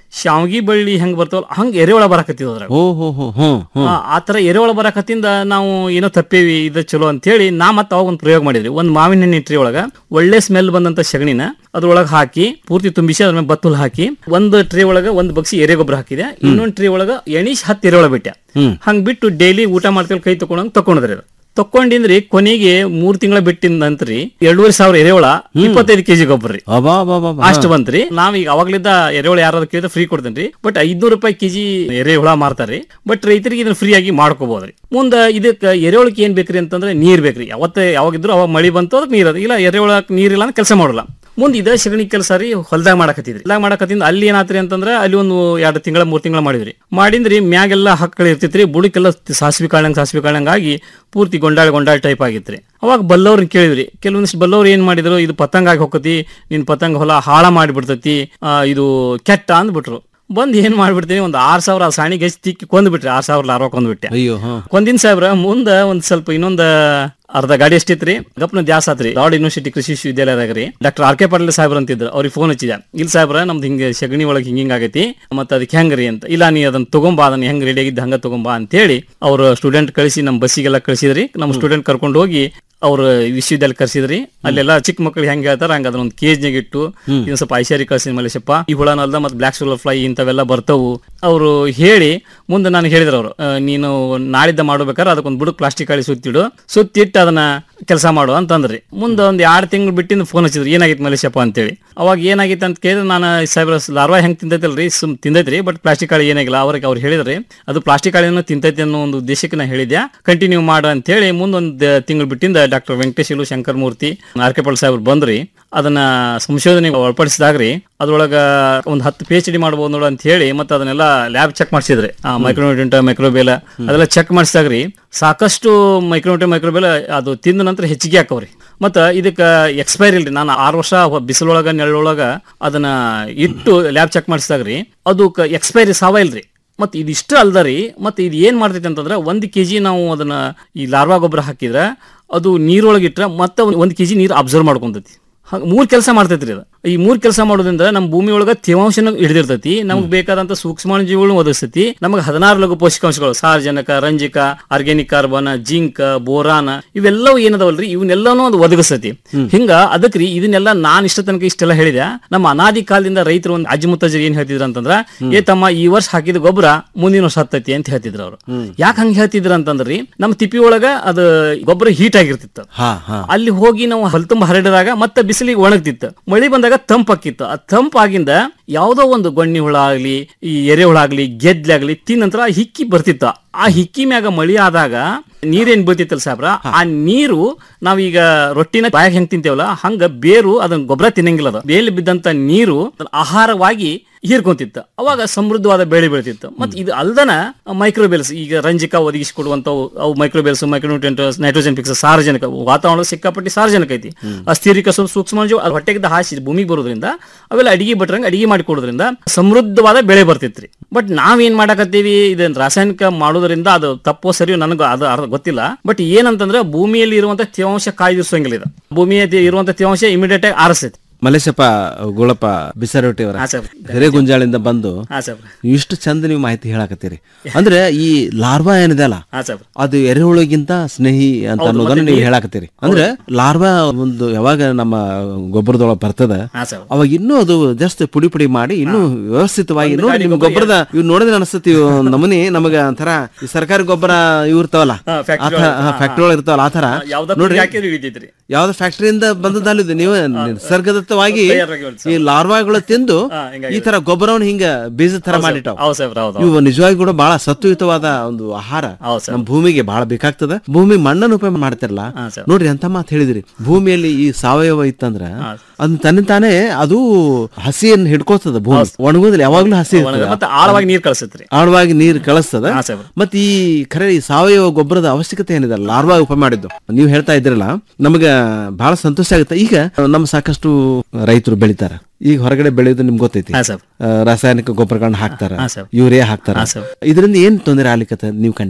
ಶಾವ್ಗಿ ಬಳ್ಳಿ ಹೆಂಗ್ ಬರ್ತಾವಲ್ಲ ಹಂಗ ಎರೆಹುಳ ಬರಾಕತ್ತಿದ್ವು ಅದ್ರಾಗ ಓ ಹೋ ಹೋ ಹ್ಮ್ ಹ್ಮ್ ಆ, ಆ ತರ ಎರೆಹುಳ ಬರಾಕತ್ತಿಂದ ನಾವು ಏನೋ ತಪ್ಪೇವಿ ಇದು ಚಲೋ ಅಂತ ಹೇಳಿ ನಾ ಮತ್ತೆ ಅವಾಗ ಒಂದು ಪ್ರಯೋಗ ಮಾಡಿದ್ರಿ ಒಂದು ಮಾವಿನ ಹಣ್ಣಿನ ಟ್ರೀ ಒಳಗ ಒಳ್ಳೆ ಸ್ಮೆಲ್ ಬಂದಂತ ಸಗಣಿನ ಅದ್ರೊಳಗೆ ಹಾಕಿ ಪೂರ್ತಿ ತುಂಬಿಸಿ ಅದ್ರ ಮೇಲೆ ಬತ್ತುಲ್ ಹಾಕಿ ಒಂದು ಟ್ರೇ ಒಳಗ ಒಂದು ಬಗ್ಸಿ ಎರೆ ಗೊಬ್ಬರ ಹಾಕಿದೆ ಇನ್ನೊಂದು ಟ್ರೇ ಒಳಗ ಎಣಿಸ್ ಹತ್ತು ಎರೆಹುಳ ಬಿಟ್ಟೆ ಹ್ಮ್. ಹಂಗ್ ಬಿಟ್ಟು ಡೈಲಿ ಊಟ ಮಾಡ್ತೀವಿ ಕೈ ತಕೊಂಡಂಗ್ ತಕೊಂಡ್ರಿ ಅದು ತಕೊಂಡಿಂದ್ರಿ ಕೊನೆಗೆ ಮೂರ್ ತಿಂಗಳ ಬಿಟ್ಟಿನ ನಂತರ ಎರಡೂವರೆ ಸಾವಿರ ಎರೆಹುಳ ಇಪ್ಪತ್ತೈದು ಕೆಜಿ ಗೊಬ್ಬರ ರೀ ಅಬಾ ಬಾ ಬಾ ಬಾ. ಅಷ್ಟು ಬಂತ್ರಿ ನಾವ್ ಈಗ ಅವಾಗ್ಲಿದ್ದ ಎರೆಹುಳ ಯಾರಾದ್ರು ಕೇಳಿದ್ರೆ ಫ್ರೀ ಕೊಡ್ತೇನ್ರಿ ಬಟ್ ಐದ್ನೂರು ರೂಪಾಯಿ ಕೆಜಿ ಎರೆಹುಳ ಮಾರ್ತಾರ್ರಿ ಬಟ್ ರೈತರಿಗೆ ಇದನ್ನ ಫ್ರೀ ಆಗಿ ಮಾಡ್ಕೋಬಹುದ್ರಿ ಮುಂದ ಇದಕ್ಕ ಎರೆಹುಳಕ್ಕೆ ಏನ್ ಬೇಕ್ರಿ ಅಂತಂದ್ರೆ ನೀರ್ ಬೇಕ್ರಿ ಯಾವತ್ತ ಯಾವಾಗಿದ್ರು ಅವಾಗ ಮಳಿ ಬಂತು ಅದಕ್ಕೆ ನೀರ್ ಅದ ಇಲ್ಲ ಎರೆಹುಳಕ್ ನೀರಿಲ್ಲ ಅಂದ್ರೆ ಕೆಲಸ ಮಾಡಲ್ಲ ಮುಂದ್ ಇದ ಸಗಣಿ ಕೆಲಸ ರೀ ಹೊಲ್ದಾಗ ಮಾಡಕತ್ತಿದ್ರಿ ಹೊಲ್ದಾಗ ಮಾಡಕತ್ತಿಂದ ಅಲ್ಲಿ ಏನಾತ್ರಿ ಅಂತಂದ್ರೆ ಅಲ್ಲಿ ಒಂದು ಎರಡು ತಿಂಗಳ ಮೂರ್ ತಿಂಗಳ ಮಾಡಿದ್ರಿ ಮಾಡಿದ್ರಿ ಮ್ಯಾಗೆಲ್ಲ ಹಕ್ಕಳು ಇರ್ತಿತ್ರಿ ಬುಡಕ್ಕೆಲ್ಲ ಸಾಸಿವೆ ಕಾಳಂಗ್ ಸಾಸಿವೆ ಕಾಳಂಗ್ ಆಗಿ ಪೂರ್ತಿ ಗೊಂಡಾಳ ಗೊಂಡಾಳ ಟೈಪ್ ಆಗಿತ್ರಿ ಅವಾಗ ಬಲ್ಲವ್ರನ್ನ ಕೇಳಿದ್ರಿ ಕೆಲವೊಂದಿಷ್ಟು ಬಲ್ಲವ್ರು ಏನ್ ಮಾಡಿದ್ರು ಇದು ಪತಂಗ ಆಗಿ ಹೋಗತಿ ನಿನ್ ಪತಂಗ ಹೊಲ ಹಾಳ ಮಾಡಿಬಿಡ್ತತಿ ಆ, ಇದು ಕೆಟ್ಟ ಅಂದ್ಬಿಟ್ರು ಬಂದ್ ಏನ್ ಮಾಡ್ಬಿಡ್ತೀನಿ ಒಂದ್ ಆರ್ ಸಾವಿರ ಆ ಸಾಣಿಗೆ ಹೆಚ್ಚು ತಿಕ್ಕಿ ಕೊಂದ್ಬಿಟ್ರಿ ಆರ್ ಸಾವಿರ ಅರವತ್ತು ಕೊಂದ್ಬಿಟ್ಟೆ ಅಯ್ಯೋ ಹಾ ಕೊಂದಿನ ಸಾಹೇಬ್ರ ಮುಂದ ಒಂದ್ ಸ್ವಲ್ಪ ಇನ್ನೊಂದ್ ಅರ್ಧ ಗಾಡಿ ಎಷ್ಟಿತ್ರಿ ಗಪ್ನ ದ್ಯಾಸ್ ಆತ್ರಿ ಲಾರ್ಡ್ ಯೂನಿವರ್ಸಿಟಿ ಕೃಷಿ ವಿಶ್ವವಿದ್ಯಾಲಯದಾಗ ರೀ ಡಾಕ್ಟರ್ ಆರ್ ಕೆ ಪಾಟೀಲ್ ಸಾಹೇಬ್ರ ಅಂತಿದ್ರು ಅವ್ರಿಗೆ ಫೋನ್ ಹಚ್ಚಿದ ಇಲ್ಲ ಸಾಹೇಬ್ರ ನಮ್ದು ಹಿಂಗ ಸಗಣಿ ಒಳಗೆ ಹಿಂಗ ಹಿಂಗ್ ಆಗೈತಿ ಮತ್ತೆ ಅದಕ್ಕೆ ಹೆಂಗ್ರಿ ಅಂತ ಇಲ್ಲ ನೀ ಅದನ್ನ ತಗೊಂಬಾ ಅದನ್ನ ಹೆಂಗ್ ರೆಡಿ ಆಗಿದ್ದ ಹಂಗ ತಗೊಂಬಾ ಅಂತ ಹೇಳಿ ಅವ್ರ ಸ್ಟೂಡೆಂಟ್ ಕಳಿಸಿ ನಮ್ಮ ಬಸ್ಸಿಗೆಲ್ಲ ಕಳಿಸಿದ್ರಿ ನಮ್ಮ ಸ್ಟೂಡೆಂಟ್ ಕರ್ಕೊಂಡು ಹೋಗಿ ಅವ್ರ ವಿಶ್ವವಿದ್ಯಾಲಯ ಕರ್ಸಿದ್ರಿ ಅಲ್ಲೆಲ್ಲ ಚಿಕ್ಕ ಮಕ್ಕಳಿಗೆ ಹೆಂಗ್ ಹೇಳ್ತಾರ ಹಂಗ ಅದನ್ನ ಒಂದು ಕೇಜ್ನಾಗ ಇಟ್ಟು ಇದನ್ನ ಸ್ವಲ್ಪ ಐಶ್ವರ್ಯ ಕಳ್ಸಿ ಮಲೇಶಪ್ಪ ಈ ಹುಳನಲ್ದ ಮತ್ತೆ ಬ್ಲಾಕ್ ಸೋಲರ್ ಫ್ಲೈ ಇಂಥವೆಲ್ಲ ಬರ್ತವು ಅವರು ಹೇಳಿ ಮುಂದೆ ನಾನು ಹೇಳಿದ್ರು ಅವರು ನೀನು ನಾಳಿದ್ದ ಮಾಡ್ಬೇಕಾದ್ರೆ ಅದಕ್ಕೊಂದು ಬುಡಕ್ ಪ್ಲಾಸ್ಟಿಕ್ ಕಾಳಿ ಸುತ್ತಿಡು ಸುತ್ತಿಟ್ಟು ಅದನ್ನ ಕೆಲಸ ಮಾಡು ಅಂತಂದ್ರಿ ಮುಂದೆ ಒಂದು ಎರಡು ತಿಂಗಳು ಬಿಟ್ಟಿಂದ ಫೋನ್ ಹಚ್ಚಿದ್ರು ಏನಾಗಿತ್ತು ಮಲೇಶಪ್ಪ ಅಂತೇಳಿ ಅವಾಗ ಏನಾಗಿತ್ತು ಅಂತ ಕೇಳಿದ್ರೆ ನಾನು ಸಾಹೇಬ್ರ ಲಾರ್ವಾ ಹೆಂಗ್ ತಿಂತೈತಲ್ರಿ ಸುಮ್ ತಿಂದೈತ್ರಿ ಬಟ್ ಪ್ಲಾಸ್ಟಿಕ್ ಕಾಳಿ ಏನಾಗಿಲ್ಲ ಅವ್ರಿಗೆ ಅವ್ರು ಹೇಳಿದ್ರಿ ಅದು ಪ್ಲಾಸ್ಟಿಕ್ ಕಾಳಿಯನ್ನು ತಿಂತೈತಿ ಅನ್ನೋ ಒಂದು ಉದ್ದೇಶಕ್ಕೆ ನಾ ಹೇಳಿದ್ದೆ ಕಂಟಿನ್ಯೂ ಮಾಡು ಅಂತ ಹೇಳಿ ಮುಂದೊಂದು ತಿಂಗಳು ಬಿಟ್ಟಿಂದ ಡಾಕ್ಟರ್ ವೆಂಕಟೇಶ್ ಇಲು ಶಂಕರ್ ಮೂರ್ತಿ ಆರ್ಕೆಪಾಲ್ ಸಾಹೇಬ್ರು ಬಂದ್ರಿ ಅದನ್ನ ಸಂಶೋಧನೆಗೆ ಒಳಪಡಿಸಿದಾಗ್ರಿ ಅದ್ರೊಳಗ ಒಂದು ಹತ್ತು ಪಿ ಎಚ್ ಡಿ ಮಾಡ್ಬೋದು ನೋಡು ಅಂತ ಹೇಳಿ ಮತ್ತೆ ಅದನ್ನೆಲ್ಲ ಲ್ಯಾಬ್ ಚೆಕ್ ಮಾಡಿಸಿದ್ರಿ ಮೈಕ್ರೋನ್ಯೂಟ್ರೆಂಟ್ ಮೈಕ್ರೋಬೇಲ ಅದೆಲ್ಲ ಚೆಕ್ ಮಾಡಿಸಿದಾಗ್ರಿ ಸಾಕಷ್ಟು ಮೈಕ್ರೋನ್ಯೂಟ್ರೆಂಟ್ ಮೈಕ್ರೋಬೇಲ ಅದು ತಿಂದ ನಂತರ ಹೆಚ್ಚಿಗೆ ಹಾಕವ್ರಿ ಮತ್ತ ಇದಕ್ಕ ಎಕ್ಸ್ಪೈರ್ ಇಲ್ರಿ ನಾನು ಆರು ವರ್ಷ ಹೊ- ಬಿಸಿಲೊಳಗ ನೆರಳೊಳಗ ಅದನ್ನ ಇಟ್ಟು ಲ್ಯಾಬ್ ಚೆಕ್ ಮಾಡಿಸಿದಾಗ್ರಿ ಅದು ಎಕ್ಸ್ಪೈರಿ ಸಾವ ಇಲ್ರಿ ಮತ್ತೆ ಇದಿಷ್ಟು ಅಲ್ದರಿ ಮತ್ತೆ ಇದು ಏನ್ ಮಾಡ್ತೈತಿ ಅಂತಂದ್ರೆ ಒಂದ್ ಕೆಜಿ ನಾವು ಅದನ್ನ ಈ ಲಾರ್ವಾ ಗೊಬ್ಬರ ಹಾಕಿದ್ರೆ ಅದು ನೀರೊಳಗಿಟ್ರೆ ಮತ್ತೆ ಒಂದ್- ಒಂದ್ ಕೆಜಿ ನೀರು ಅಬ್ಸರ್ವ್ ಮಾಡ್ಕೊಂತೈತಿ ಹಂಗ ಮೂರ್ ಕೆಲಸ ಮಾಡ್ತೈತ್ರಿ ಅದು ಈ ಮೂರ್ ಕೆಲಸ ಮಾಡೋದ್ರಿಂದ ನಮ್ಮ ಭೂಮಿ ಒಳಗ ತೇವಾಂಶನ ಹಿಡಿದಿರ್ತೈತಿ ನಮ್ಗೆ ಬೇಕಾದಂತ ಸೂಕ್ಷ್ಮಾಣುಜೀವಿಗಳನ್ನ ಒದಗಿಸ್ತೈತಿ ನಮಗೆ ಹದಿನಾರು ಲಘು ಪೋಷಕಾಂಶಗಳು ಸಾರಜನಕ ರಂಜಕ ಆರ್ಗ್ಯಾನಿಕ್ ಕಾರ್ಬನ್ ಜಿಂಕ್ ಬೋರಾನ್ ಇವೆಲ್ಲವೂ ಏನದವಲ್ರಿ ಇವನ್ನೆಲ್ಲನೂ ಅದು ಒದಗಿಸ್ತೈತಿ ಹಿಂಗ ಅದಕ್ರಿ ಇದನ್ನೆಲ್ಲ ನಾನ್ ಇಷ್ಟ ತನಕ ಇಷ್ಟೆಲ್ಲ ಹೇಳಿದೆ ನಮ್ಮ ಅನಾದಿ ಕಾಲದಿಂದ ರೈತರು ಒಂದು ಅಜ್ಜಿ ಮುತ್ತಜ್ಜಿ ಏನ್ ಹೇಳ್ತಿದ್ರು ಅಂತಂದ್ರ ಏ ತಮ್ಮ ಈ ವರ್ಷ ಹಾಕಿದ ಗೊಬ್ಬರ ಮುಂದಿನ ವರ್ಷ ಹತ್ತೈತಿ ಅಂತ ಹೇಳ್ತಿದ್ರು ಅವ್ರು ಯಾಕೆ ಹಂಗ ಹೇಳ್ತಿದ್ರು ಅಂತಂದ್ರಿ ನಮ್ಮ ತಿಪ್ಪಿ ಒಳಗ ಅದು ಗೊಬ್ಬರ ಹೀಟ್ ಆಗಿರ್ತಿತ್ತು ಹಾ ಹಾ ಅಲ್ಲಿ ಹೋಗಿ ನಾವು ಹೊಲ ತುಂಬ ಹರಡಿದಾಗ ಮತ್ತೆ ಬಿಸಿಲಿಗೆ ಒಣಗ್ತಿತ್ತು ಮಳಿ ಬಂದಾಗ ತಂಪಾಕಿತ್ತು ಆ ತಂಪಾಗಿಂದ ಯಾವ್ದೋ ಒಂದು ಗೊಣ್ಣಿ ಹುಳ ಆಗ್ಲಿ ಈ ಎರೆಹುಳ ಆಗ್ಲಿ ಗೆದ್ಲೆ ಆಗ್ಲಿ ತಿನ್ನಂತರ ಆ ಹಿಕ್ಕಿ ಬರ್ತಿತ್ತು ಆ ಹಿಕ್ಕಿ ಮ್ಯಾಗ ಮಳಿ ಆದಾಗ ನೀರೇನ್ ಬೀಳ್ತಿತ್ತಲ್ಲ ಸಾಬ್ರ ಆ ನೀರು ನಾವೀಗ ರೊಟ್ಟಿನ ಬಾಯಾಗ ಹೆಂಗ್ ತಿಂತೇವಲ್ಲ ಹಂಗ ಬೇರು ಅದನ್ನ ಗೊಬ್ಬರ ತಿನ್ನಂಗಿಲ್ಲ ಅದು ಬೇಲಿ ಬಿದ್ದಂತ ನೀರು ಅದನ್ನ ಆಹಾರವಾಗಿ ಹೀರ್ಕೊಂತಿತ್ತು ಅವಾಗ ಸಮೃದ್ಧವಾದ ಬೆಳೆ ಬೆಳಿತಿತ್ತು ಮತ್ತೆ ಇದು ಅಲ್ದನ ಮೈಕ್ರೋಬೇಲ್ಸ್ ಈಗ ರಂಜಿಕ ಒದಗಿಸಿಕೊಡುವಂತವು ಅವು ಮೈಕ್ರೋಬೇಲ್ಸ್ ಮೈಕ್ರೋನ್ಯೂಟ್ರೆಂಟ್ ನೈಟ್ರೋಜನ್ ಫಿಕ್ಸ್ ಸಾರಜನಕ ವಾತಾವರಣ ಸಿಕ್ಕಾಪಟ್ಟಿ ಸಾರಜನಕ ಐತಿ ಅಸ್ಥಿರಿಕ ಸೂಕ್ಷ್ಮಾಣು ಅದು ಹೊಟ್ಟೆಗಿದ್ದ ಹಾಸಿ ಭೂಮಿಗೆ ಬರೋದ್ರಿಂದ ಅವೆಲ್ಲ ಅಡಿಗೆ ಬಿಟ್ರಂಗ ಅಡಿಗೆ ಮಾಡಿ ಕೊಡೋದ್ರಿಂದ ಸಮೃದ್ಧವಾದ ಬೆಳೆ ಬರ್ತಿತ್ರಿ ಬಟ್ ನಾವೇನ್ ಮಾಡಾಕತ್ತೀವಿ ಇದನ್ನ ರಾಸಾಯನಿಕ ಮಾಡೋದ್ರಿಂದ ಅದು ತಪ್ಪೋ ಸರಿಯೋ ನನಗೆ ಅದು ಅರ್ಥ ಗೊತ್ತಿಲ್ಲ ಬಟ್ ಏನಂತಂದ್ರೆ ಭೂಮಿಯಲ್ಲಿ ಇರುವಂತ ತೇವಾಂಶ ಕಾಯ್ದಿರಿಸೋಂಗಿಲ್ಲ ಇದು ಭೂಮಿಯಲ್ಲಿ ಇರುವಂತ ತೇವಾಂಶ ಇಮಿಡಿಯೇಟ್ ಆಗಿ ಆರಿಸ್ತೈತಿ ಮಲೇಶಪ್ಪ ಗುಳಪ್ಪ ಬಿಸರೊಟ್ಟಿ ಅವರ ಹಾ ಸರ್. ಹಿರೇಗುಂಜಾಳಿಂದ ಬಂದು ಹಾ ಸರ್. ಇಷ್ಟು ಚಂದ ನೀವು ಮಾಹಿತಿ ಹೇಳಕತ್ತೀರಿ ಅಂದ್ರೆ ಈ ಲಾರ್ವಾ ಏನಿದೆ ಅಲ್ಲ ಹಾ ಸರ್. ಅದು ಎರೆಹುಳುಗಿಂತ ಸ್ನೇಹಿ ಅಂತ ಹೌದು, ಅನ್ನೋದನ್ನ ಮತ್ತೆ ನೀವು ನೀರ್- ಹೇಳಕತ್ತೀರಿ ಅಂದ್ರೆ ಲಾರ್ವಾ ಒಂದು ಯಾವಾಗ ನಮ್ಮ ಗೊಬ್ಬರದೊಳಗೆ ಬರ್ತದ ಹಾ ಸರ್. ಅವಾಗ ಇನ್ನೂ ಅದು ಜಸ್ಟ್ ಪುಡಿ ಪುಡಿ ಮಾಡಿ ಇನ್ನೂ ವ್ಯವಸ್ಥಿತವಾಗಿ ಒಂದು ನೋಡಿ ಗಾಡಿ ನಿಮ್ ಗೊಬ್ಬರ ಗೊಬ್ಬರದ ಇವ್ ನೋಡಿದ್ರೆ ಅನಿಸ್ತತಿ ನಮನಿ ನಮಗ ಒಂಥರ ಈ ಸರ್ಕಾರಿ ಗೊಬ್ಬರ ಇವ್ ಇರ್ತಾವಲ್ಲ ಹಾ, factory ಒಳಗೆ. ಹಾ, ಫ್ಯಾಕ್ಟ್ರಿ ಒಳಗೆ ಇರ್ತಾವಲ್ಲ ಆ ತರ ಯಾವ್ದೋ ನೋಡ್ರಿ ಹಾಕಿದ್ರೆ ಹಿಡಿತೈತ್ರಿ ಯಾವ್ದು ಫ್ಯಾಕ್ಟರಿಯಿಂದ ಬಂದದಲ್ಲಿದೆ ನೀವು ನಿಸರ್ಗದತ್ತವಾಗಿ ತಯಾರಾಗಿ ಬೆಳ್ಸೋದು. ಈ ಲಾರ್ವಾಗಳು ತಿಂದು ಹಾ, ಹಿಂಗಾಗಿ ಈ ತರ ಗೊಬ್ಬರವನ್ನು ಹಿಂಗ ಬೀಜದ ತರ ಹೌದು ಸರ್. ಮಾಡಿಟ್ಟಾವ ಹೌದು ಸರ್, ಹೌದು, ಇವು ನಿಜವಾಗಿ ಕೂಡ ಬಹಳ ಸತ್ವಯುತವಾದ ಒಂದು ಆಹಾರ ಹೌದು ಸರ್. ನಮ್ಮ ಭೂಮಿಗೆ ಬಹಳ ಬೇಕಾಗ್ತದ ಭೂಮಿ ಮಣ್ಣನ್ನು ಉಪಯೋಗ ಮಾಡ್ತಿರಲ್ಲ ಹಾ, ಸರ್. ನೋಡ್ರಿ ಅಂತ ಮಾತು ಹೇಳಿದ್ರಿ ಭೂಮಿಯಲ್ಲಿ ಈ ಸಾವಯವ ಇತ್ತಂದ್ರ ಅದ್ ತನ್ನ ತಾನೇ ಅದು ಹಸಿಯನ್ನು ಹಿಡ್ಕೋತದ ಭೂಮಿ ಒಣಗೋದಿಲ್ಲ ಯಾವಾಗ್ಲೂ ಹಸಿ ಇರ್ತದ. ಮತ್ತೆ ಆಳವಾಗಿ ನೀರ್ ಕಳ್ಸತ್ರಿ ಆಳವಾಗಿ ನೀರು ಕಳಿಸ್ತದ ಹಾ, ಸರ್. ಮತ್ತೆ ಈ ಖರೆ ಈ ಸಾವಯವ ಗೊಬ್ಬರದ ಅವಶ್ಯಕತೆ ಏನಿದೆ ಲಾರ್ವಾ ಉಪ ಮಾಡಿದ್ದು ನೀವು ಹೇಳ್ತಾ ಇದ್ರಲ್ಲ ನಮಗ ಬಹಳ ಸಂತೋಷ ಆಗುತ್ತೆ ಈಗ ನಮ್ಮ ಸಾಕಷ್ಟು ರೈತರು ಬೆಳಿತಾರ ಈಗ ಹೊರಗಡೆ ಬೆಳೆಯೋದು ನಿಮ್ಗೆ ಗೊತ್ತೈತಿ ಹಾ, ಸರ್. ಆ, ರಾಸಾಯನಿಕ ಗೊಬ್ಬರಗಳನ್ನ ಹಾಕ್ತಾರ ಹಾ, ಸರ್. ಯೂರಿಯಾ ಹಾಕ್ತಾರ ಹಾ, ಸರ್. ಇದರಿಂದ ಏನ್ ತೊಂದರೆ ಆಗ್ಲಿಕ್ಕತ್ತ ನೀವು ಕಂಡಿರಿ